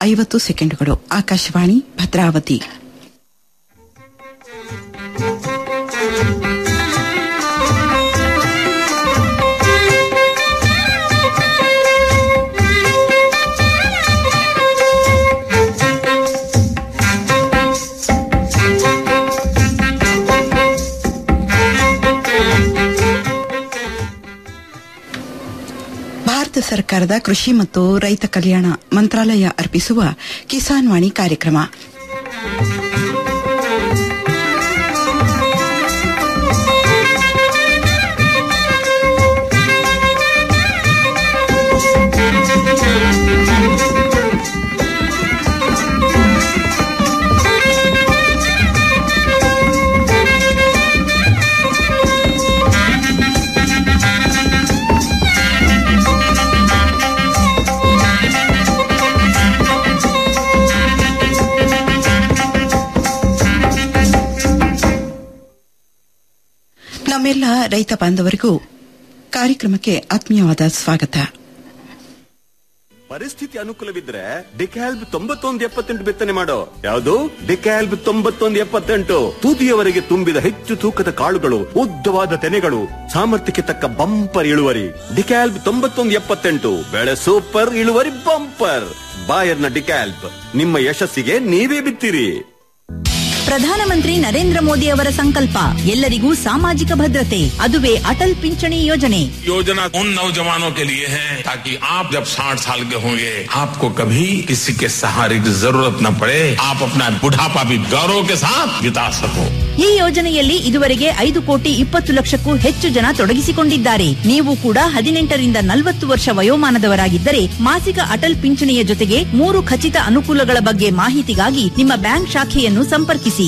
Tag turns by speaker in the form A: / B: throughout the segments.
A: ಐವತ್ತು ಸೆಕೆಂಡುಗಳು ಆಕಾಶವಾಣಿ ಭದ್ರಾವತಿ ಭಾರತ ಸರ್ಕಾರದ ಕೃಷಿ ಮತ್ತು ರೈತ ಕಲ್ಯಾಣ ಮಂತ್ರಾಲಯ ಅರ್ಪಿಸುವ ಕಿಸಾನ್ ವಾಣಿ ಕಾರ್ಯಕ್ರಮ ನಮ್ಮೆಲ್ಲ ರೈತ ಬಾಂಧವರಿಗೂ ಕಾರ್ಯಕ್ರಮಕ್ಕೆ ಆತ್ಮೀಯವಾದ ಸ್ವಾಗತ
B: ಪರಿಸ್ಥಿತಿ ಅನುಕೂಲವಿದ್ರೆ ಡಿಕ್ಯಾಲ್ಬ್ ತೊಂಬತ್ತೊಂದು ಎಪ್ಪತ್ತೆಂಟು ಬಿತ್ತನೆ ಮಾಡೋ ಯಾವುದು ಡಿಕ್ಯಾಲ್ಬ್ ತೊಂಬತ್ತೊಂದು ಎಪ್ಪತ್ತೆಂಟು ತುದಿಯವರೆಗೆ ತುಂಬಿದ ಹೆಚ್ಚು ತೂಕದ ಕಾಳುಗಳು ಉದ್ದವಾದ ತೆನೆಗಳು ಸಾಮರ್ಥ್ಯಕ್ಕೆ ತಕ್ಕ ಬಂಪರ್ ಇಳುವರಿ ಡಿಕ್ಯಾಲ್ಬ್ ತೊಂಬತ್ತೊಂದು ಎಪ್ಪತ್ತೆಂಟು ಬೆಳೆ ಸೂಪರ್ ಇಳುವರಿ ಬಂಪರ್ ಬಾಯರ್ನ ಡಿಕ್ಯಾಲ್ಬ್ ನಿಮ್ಮ ಯಶಸ್ಸಿಗೆ ನೀವೇ ಬಿತ್ತಿರಿ
C: ಪ್ರಧಾನಮಂತ್ರಿ ನರೇಂದ್ರ ಮೋದಿ ಅವರ ಸಂಕಲ್ಪ ಎಲ್ಲರಿಗೂ ಸಾಮಾಜಿಕ ಭದ್ರತೆ ಅದುವೇ ಅಟಲ್ ಪಿಂಚಣಿ ಯೋಜನೆ
D: योजना उन नौजवानों के लिए है ताकि आप जब 60 साल के होंगे आपको कभी किसी के सहारे की जरूरत न पड़े आप अपना बुढ़ापा भी गौरव के साथ बिता सको
C: ಈ ಯೋಜನೆಯಲ್ಲಿ ಇದುವರೆಗೆ ಐದು ಕೋಟಿ ಇಪ್ಪತ್ತು ಲಕ್ಷಕ್ಕೂ ಹೆಚ್ಚು ಜನ ತೊಡಗಿಸಿಕೊಂಡಿದ್ದಾರೆ ನೀವು ಕೂಡ ಹದಿನೆಂಟರಿಂದ ನಲವತ್ತು ವರ್ಷ ವಯೋಮಾನದವರಾಗಿದ್ದರೆ ಮಾಸಿಕ ಅಟಲ್ ಪಿಂಚಣಿಯ ಜೊತೆಗೆ ಮೂರು ಖಚಿತ ಅನುಕೂಲಗಳ ಬಗ್ಗೆ ಮಾಹಿತಿಗಾಗಿ ನಿಮ್ಮ ಬ್ಯಾಂಕ್ ಶಾಖೆಯನ್ನು ಸಂಪರ್ಕಿಸಿ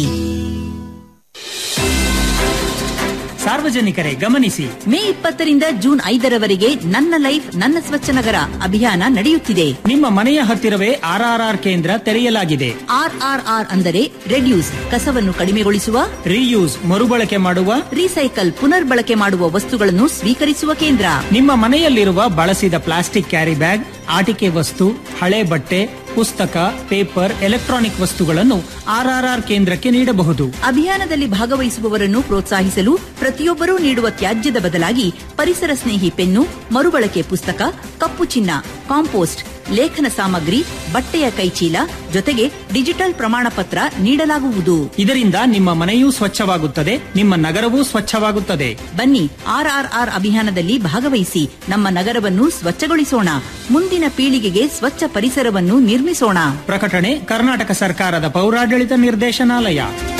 E: ಸಾರ್ವಜನಿಕರೇ ಗಮನಿಸಿ
C: ಮೇ ಇಪ್ಪತ್ತರಿಂದ ಜೂನ್ ಐದರವರೆಗೆ ನನ್ನ ಲೈಫ್ ನನ್ನ ಸ್ವಚ್ಛ ನಗರ ಅಭಿಯಾನ ನಡೆಯುತ್ತಿದೆ
E: ನಿಮ್ಮ ಮನೆಯ ಹತ್ತಿರವೇ ಆರ್ಆರ್ಆರ್ ಕೇಂದ್ರ ತೆರೆಯಲಾಗಿದೆ
C: ಆರ್ಆರ್ಆರ್ ಅಂದರೆ ರೆಡ್ಯೂಸ್ ಕಸವನ್ನು ಕಡಿಮೆಗೊಳಿಸುವ
E: ರೀಯೂಸ್ ಮರುಬಳಕೆ ಮಾಡುವ
C: ರೀಸೈಕಲ್ ಪುನರ್ಬಳಕೆ ಮಾಡುವ ವಸ್ತುಗಳನ್ನು ಸ್ವೀಕರಿಸುವ ಕೇಂದ್ರ
E: ನಿಮ್ಮ ಮನೆಯಲ್ಲಿರುವ ಬಳಸಿದ ಪ್ಲಾಸ್ಟಿಕ್ ಕ್ಯಾರಿ ಬ್ಯಾಗ್ ಆಟಿಕೆ ವಸ್ತು ಹಳೆ ಬಟ್ಟೆ ಪುಸ್ತಕ ಪೇಪರ್ ಎಲೆಕ್ಟ್ರಾನಿಕ್ ವಸ್ತುಗಳನ್ನು ಆರ್ಆರ್ಆರ್ ಕೇಂದ್ರಕ್ಕೆ ನೀಡಬಹುದು
C: ಅಭಿಯಾನದಲ್ಲಿ ಭಾಗವಹಿಸುವವರನ್ನು ಪ್ರೋತ್ಸಾಹಿಸಲು ಪ್ರತಿಯೊಬ್ಬರೂ ನೀಡುವ ತ್ಯಾಜ್ಯದ ಬದಲಾಗಿ ಪರಿಸರ ಸ್ನೇಹಿ ಪೆನ್ನು ಮರುಬಳಕೆ ಪುಸ್ತಕ ಕಪ್ಪು ಚಿನ್ನ ಕಾಂಪೋಸ್ಟ್ ಲೇಖನ ಸಾಮಗ್ರಿ ಬಟ್ಟೆಯ ಕೈಚೀಲ ಜೊತೆಗೆ ಡಿಜಿಟಲ್ ಪ್ರಮಾಣ ಪತ್ರ ನೀಡಲಾಗುವುದು
E: ಇದರಿಂದ ನಿಮ್ಮ ಮನೆಯೂ ಸ್ವಚ್ಛವಾಗುತ್ತದೆ ನಿಮ್ಮ ನಗರವೂ ಸ್ವಚ್ಛವಾಗುತ್ತದೆ
C: ಬನ್ನಿ ಆರ್ಆರ್ಆರ್ ಅಭಿಯಾನದಲ್ಲಿ ಭಾಗವಹಿಸಿ ನಮ್ಮ ನಗರವನ್ನು ಸ್ವಚ್ಛಗೊಳಿಸೋಣ ಮುಂದಿನ ಪೀಳಿಗೆಗೆ ಸ್ವಚ್ಛ ಪರಿಸರವನ್ನು ನಿರ್ಮಿಸೋಣ
E: ಪ್ರಕಟಣೆ ಕರ್ನಾಟಕ ಸರ್ಕಾರದ ಪೌರಾಡಳಿತ ನಿರ್ದೇಶನಾಲಯ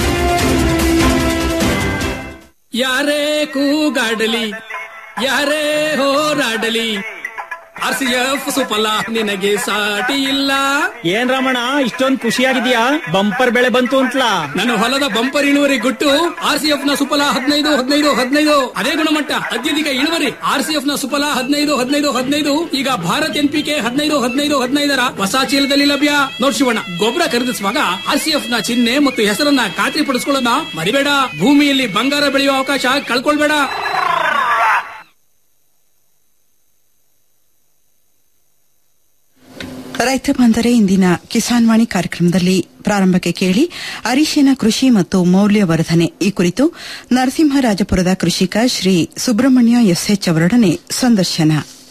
F: ಯಾರೇ ಕೂಗಾಡಲಿ ಯಾರೇ ಹೋರಾಡಲಿ ಆರ್ ಸಿ ಎಫ್ ಸುಫಲ ನಿನಗೆ ಸಾಟಿ ಇಲ್ಲ
E: ಏನ್ ರಮಣ ಇಷ್ಟೊಂದ್ ಖುಷಿಯಾಗಿದ್ಯಾ ಬಂಪರ್ ಬೆಳೆ ಬಂತು ಅಂತ್ಲಾ
F: ನನ್ನ ಹೊಲದ ಬಂಪರ್ ಇಳುವರಿ ಗುಟ್ಟು ಆರ್ ಸಿ ಎಫ್ ನ ಸುಫಲ ಹದಿನೈದು ಹದಿನೈದು ಹದಿನೈದು ಅದೇ ಗುಣಮಟ್ಟ ಅತ್ಯಧಿಕ ಇಳುವರಿ ಆರ್ ಸಿ ಎಫ್ ನ ಸುಫಲ ಹದಿನೈದು ಹದಿನೈದು ಹದಿನೈದು ಈಗ ಭಾರತ್ ಎನ್ ಪಿ ಕೆ ಹದಿನೈದು ಹದಿನೈದು ಹದಿನೈದರ ಹೊಸ ಚೀಲದಲ್ಲಿ ಲಭ್ಯ ನೋಡ್ ಶಿವಣ್ಣ ಗೊಬ್ಬರ ಖರೀದಿಸುವಾಗ ಆರ್ ಸಿ ಎಫ್ ನ ಚಿಹ್ನೆ ಮತ್ತು ಹೆಸರನ್ನ ಖಾತ್ರಿ ಪಡಿಸ್ಕೊಳ್ಳೋಣ ಮರಿಬೇಡ ಭೂಮಿಯಲ್ಲಿ ಬಂಗಾರ ಬೆಳೆಯುವ ಅವಕಾಶ ಕಳ್ಕೊಳ್ಬೇಡ
A: ರೈತ ಬಾಂಧವರೇ ಇಂದಿನ ಕಿಸಾನ್ ವಾಣಿ ಕಾರ್ಯಕ್ರಮದಲ್ಲಿ ಪ್ರಾರಂಭಕ್ಕೆ ಕೇಳಿ ಅರಿಶಿನ ಕೃಷಿ ಮತ್ತು ಮೌಲ್ಯವರ್ಧನೆ ಈ ಕುರಿತು ನರಸಿಂಹರಾಜಪುರದ ಕೃಷಿಕ ಶ್ರೀ ಸುಬ್ರಹ್ಮಣ್ಯ ಎಸ್ಎಚ್ ಅವರೊಡನೆ ಸಂದರ್ಶನ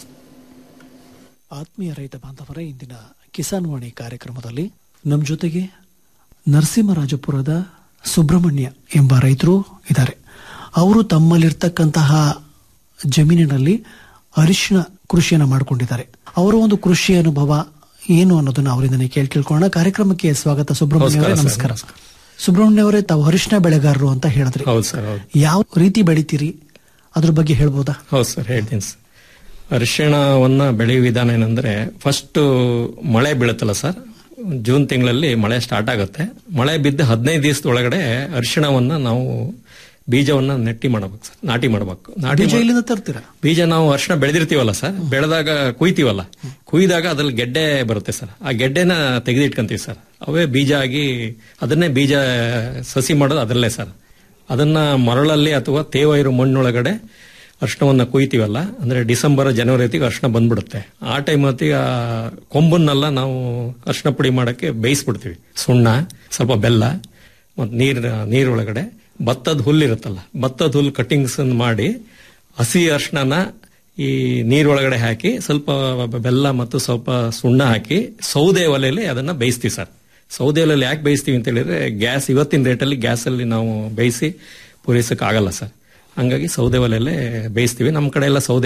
G: ಆತ್ಮೀಯ ರೈತ ಬಾಂಧವರೇ ಇಂದಿನ ಕಿಸಾನ್ ವಾಣಿ ಕಾರ್ಯಕ್ರಮದಲ್ಲಿ ನಮ್ಮ ಜೊತೆಗೆ ನರಸಿಂಹರಾಜಪುರದ ಸುಬ್ರಹ್ಮಣ್ಯ ಎಂಬ ರೈತರು ಇದ್ದಾರೆ ಅವರು ತಮ್ಮಲ್ಲಿರ್ತಕ್ಕಂತಹ ಜಮೀನಿನಲ್ಲಿ ಅರಿಶಿಣ ಕೃಷಿಯನ್ನು ಮಾಡಿಕೊಂಡಿದ್ದಾರೆ ಅವರ ಒಂದು ಕೃಷಿ ಅನುಭವ ಏನು ಅನ್ನೋದನ್ನ ಅವರಿಂದನೇ ಕೇಳಿ ತಿಳ್ಕೊಳ್ಳೋಣ ಕಾರ್ಯಕ್ರಮಕ್ಕೆ ಸ್ವಾಗತ ಸುಬ್ರಹ್ಮಣ್ಯ ಅವರೇ ನಮಸ್ಕಾರ ಸುಬ್ರಹ್ಮಣ್ಯ ಅವರೇ ತಾವು ಅರಿಶಿಣ ಬೆಳೆಗಾರರು ಅಂತ ಹೇಳಿದ್ರಿ
H: ಹೌದು ಸರ್ ಹೌದು
G: ಯಾವ ರೀತಿ ಬೆಳಿತೀರಿ ಅದ್ರ ಬಗ್ಗೆ ಹೇಳ್ಬೋದಾ
H: ಹೌದು ಸರ್ ಹೇಳ್ತೀನಿ ಸರ್ ಅರಿಶಿಣವನ್ನ ಬೆಳೆಯುವ ವಿಧಾನ ಏನಂದ್ರೆ ಫಸ್ಟ್ ಮಳೆ ಬೀಳುತ್ತಲ್ಲ ಸರ್ ಜೂನ್ ತಿಂಗಳಲ್ಲಿ ಮಳೆ ಸ್ಟಾರ್ಟ್ ಆಗುತ್ತೆ ಮಳೆ ಬಿದ್ದು ಹದಿನೈದು ದಿವಸದೊಳಗಡೆ ಅರಿಶಿಣವನ್ನ ನಾವು ಬೀಜವನ್ನ ನೆಟ್ಟಿ ಮಾಡಬೇಕು ಸರ್ ನಾಟಿ ಮಾಡಬೇಕು ನಾಟಿ
G: ಬೀಜ
H: ಮಾಡ್-
G: ಇಲ್ಲಿಂದ ತರ್ತೀರಾ
H: ಬೀಜ ನಾವು ಅರಿಶಿಣ ಬೆಳೆದಿರ್ತೀವಲ್ಲ ಸರ್ ಬೆಳೆದಾಗ ಕುಯ್ತೀವಲ್ಲ ಕುಯ್ದಾಗ ಅದ್ರಲ್ಲಿ ಗೆಡ್ಡೆ ಬರುತ್ತೆ ಸರ್ ಆ ಗೆಡ್ಡೆನ ತೆಗೆದಿಟ್ಕೊಂತೀವಿ ಸರ್ ಅವೇ ಬೀಜ ಆಗಿ ಅದನ್ನೇ ಬೀಜ ಸಸಿ ಮಾಡೋದು ಅದರಲ್ಲೇ ಸರ್ ಅದನ್ನ ಮರಳಲ್ಲಿ ಅಥವಾ ತೇವ ಇರೋ ಮಣ್ಣೊಳಗಡೆ ಅರ್ಶನವನ್ನ ಕೊಯ್ತೀವಲ್ಲ ಅಂದ್ರೆ ಡಿಸೆಂಬರ್ ಜನವರಿ ಹೊತ್ತಿಗೆ ಅರ್ಶನ ಬಂದ್ಬಿಡುತ್ತೆ ಆ ಟೈಮ್ ಹೊತ್ತಿಗೆ ಆ ಕೊಂಬನ್ನೆಲ್ಲ ನಾವು ಅರ್ಶನ ಪುಡಿ ಮಾಡಕ್ಕೆ ಬೇಯಿಸ್ಬಿಡ್ತೀವಿ ಸುಣ್ಣ ಸ್ವಲ್ಪ ಬೆಲ್ಲ ಮತ್ತು ನೀರ್ ನೀರೊಳಗಡೆ ಭತ್ತದ ಹುಲ್ಲಿರುತ್ತಲ್ಲ ಭತ್ತದ ಹುಲ್ಲು ಕಟ್ಟಿಂಗ್ಸ್ ಮಾಡಿ ಹಸಿ ಅರ್ಶನನ ಈ ನೀರೊಳಗಡೆ ಹಾಕಿ ಸ್ವಲ್ಪ ಬೆಲ್ಲ ಮತ್ತು ಸ್ವಲ್ಪ ಸುಣ್ಣ ಹಾಕಿ ಸೌದೆ ಒಲೆಯಲ್ಲಿ ಅದನ್ನ ಬೇಯಿಸ್ತೀವಿ ಸರ್ ಸೌದೆ ಒಲೆಯಲ್ಲಿ ಯಾಕೆ ಬೇಯಿಸ್ತೀವಿ ಅಂತ ಹೇಳಿದ್ರೆ ಗ್ಯಾಸ್ ಇವತ್ತಿನ ರೇಟಲ್ಲಿ ಗ್ಯಾಸಲ್ಲಿ ನಾವು ಬೇಯಿಸಿ ಪೂರೈಸಕ್ ಆಗಲ್ಲ ಸರ್ ಹಂಗಾಗಿ ಸೌದೆ ಒಲೆಯಲ್ಲೇ ಬೇಯಿಸ್ತೀವಿ ನಮ್ಮ ಕಡೆ ಎಲ್ಲ ಸೌದೆ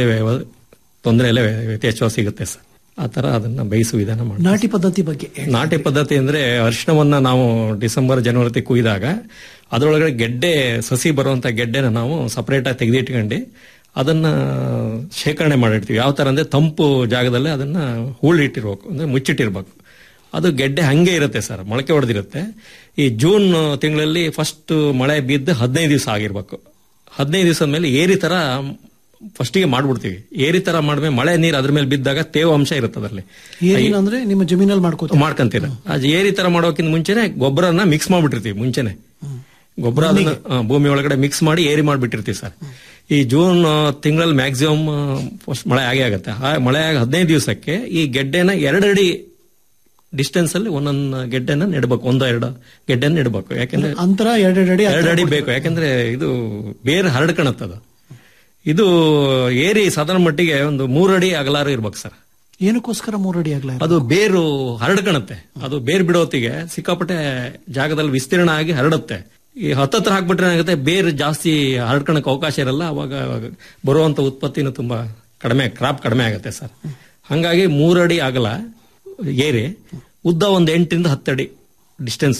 H: ತೊಂದರೆ ಎಲ್ಲ ಯಥೇಚ್ಛವಾಗಿ ಸಿಗುತ್ತೆ ಸರ್ ಆ ತರ ಅದನ್ನ ಬೇಯಿಸುವ ವಿಧಾನ ಮಾಡಿ
G: ನಾಟಿ ಪದ್ಧತಿ ಬಗ್ಗೆ ಹೇಳಿ.
H: ನಾಟಿ ಪದ್ಧತಿ ಅಂದ್ರೆ ಅರಿಶಿಣವನ್ನ ನಾವು ಡಿಸೆಂಬರ್ ಜನವರಿ ಕುಯ್ದಾಗ ಅದರೊಳಗಡೆ ಗೆಡ್ಡೆ ಸಸಿ ಬರುವಂತ ಗೆಡ್ಡೆನ ನಾವು ಸಪರೇಟ್ ಆಗಿ ತೆಗೆದಿಟ್ಕೊಂಡು ಅದನ್ನ ಶೇಖರಣೆ ಮಾಡಿರ್ತೀವಿ ಯಾವ ತರ ಅಂದ್ರೆ ತಂಪು ಜಾಗದಲ್ಲೇ ಅದನ್ನ ಹೂಳಿಟ್ಟಿರ್ಬೇಕು ಅಂದ್ರೆ ಮುಚ್ಚಿಟ್ಟಿರ್ಬೇಕು ಅದು ಗೆಡ್ಡೆ ಹಂಗೆ ಇರುತ್ತೆ ಸರ್ ಮೊಳಕೆ ಹೊಡೆದಿರುತ್ತೆ ಈ ಜೂನ್ ತಿಂಗಳಲ್ಲಿ ಫಸ್ಟ್ ಮಳೆ ಬಿದ್ದು ಹದಿನೈದು ದಿವಸ ಆಗಿರ್ಬೇಕು ಹದಿನೈದು ದಿವಸದ ಮೇಲೆ ಏರಿ ತರ ಫಸ್ಟಿಗೆ ಮಾಡ್ಬಿಡ್ತೀವಿ ಏರಿ ತರ ಮಾಡ್ಮೇಲೆ ಮಳೆ ನೀರು ಅದ್ರ ಮೇಲೆ ಬಿದ್ದಾಗ ತೇವಾಂಶ ಇರುತ್ತೆ ಅದರಲ್ಲಿ
G: ಏನಿಲ್ಲ ಅಂದ್ರೆ ನಿಮ್ಮ ಜಮೀನಲ್ಲಿ ಮಾಡ್ಕೋತೀವಿ
H: ಮಾಡ್ಕೊಂತೀರ ಅದು ಏರಿ ತರ ಮಾಡೋಕ್ಕಿಂತ ಮುಂಚೆನೆ ಗೊಬ್ಬರನ ಮಿಕ್ಸ್ ಮಾಡ್ಬಿಟ್ಟಿರ್ತೀವಿ ಮುಂಚೆನೆ ಗೊಬ್ಬರ ಅದನ್ನ ಆ, ಭೂಮಿ ಒಳಗಡೆ ಮಿಕ್ಸ್ ಮಾಡಿ ಏರಿ ಮಾಡ್ಬಿಟ್ಟಿರ್ತೀವಿ ಸರ್ ಈ ಜೂನ್ ತಿಂಗಳಲ್ಲಿ ಮ್ಯಾಕ್ಸಿಮಮ್ ಫಸ್ಟ್ ಮಳೆ ಆಗೇ ಆಗುತ್ತೆ ಆ ಮಳೆ ಆಗ ಹದಿನೈದು ದಿವಸಕ್ಕೆ ಈ ಗೆಡ್ಡೆನ ಎರಡಡಿ ಡಿಸ್ಟೆನ್ಸ್ ಅಲ್ಲಿ ಒಂದೊಂದು ಗೆಡ್ಡೆನ ನೆಡ್ಬೇಕು ಒಂದು ಎರಡು ಗೆಡ್ಡೆನ ನೆಡ್ಬೇಕು ಯಾಕಂದ್ರೆ
G: ಅಂತರ ಎರಡೆರಡು ಅಡಿ
H: ಎರಡು ಅಡಿ ಬೇಕು ಯಾಕಂದ್ರೆ ಇದು ಬೇರೆ ಹರಡ್ಕಣತ್ತದ ಇದು ಏರಿ ಸಾಧಾರಣ ಮಟ್ಟಿಗೆ ಒಂದು ಮೂರು ಅಡಿ ಅಗಲಾರು ಇರ್ಬೇಕು ಸರ್
G: ಏನಕ್ಕೋಸ್ಕರ ಮೂರು ಅಡಿ ಆಗ್ಲ
H: ಅದು ಬೇರು ಹರಡ್ಕಣತ್ತೆ ಅದು ಬೇರ್ ಬಿಡೋತ್ತಿಗೆ ಸಿಕ್ಕಾಪಟ್ಟೆ ಜಾಗದಲ್ಲಿ ವಿಸ್ತೀರ್ಣ ಆಗಿ ಹರಡುತ್ತೆ ಈ ಹತ್ತತ್ರ ಹಾಕ್ಬಿಟ್ರೆ ಏನಾಗುತ್ತೆ ಬೇರು ಜಾಸ್ತಿ ಹರಡ್ಕೊಳಕ್ ಅವಕಾಶ ಇರಲ್ಲ ಅವಾಗ ಬರುವಂತ ಉತ್ಪತ್ತಿನೂ ತುಂಬಾ ಕಡಿಮೆ ಕ್ರಾಪ್ ಕಡಿಮೆ ಆಗುತ್ತೆ ಸರ್ ಹಂಗಾಗಿ ಮೂರಡಿ ಆಗಲ ಏರಿ ಉದ್ದ ಒಂದು ಎಂಟರಿಂದ ಹತ್ತಡಿ ಡಿಸ್ಟೆನ್ಸ್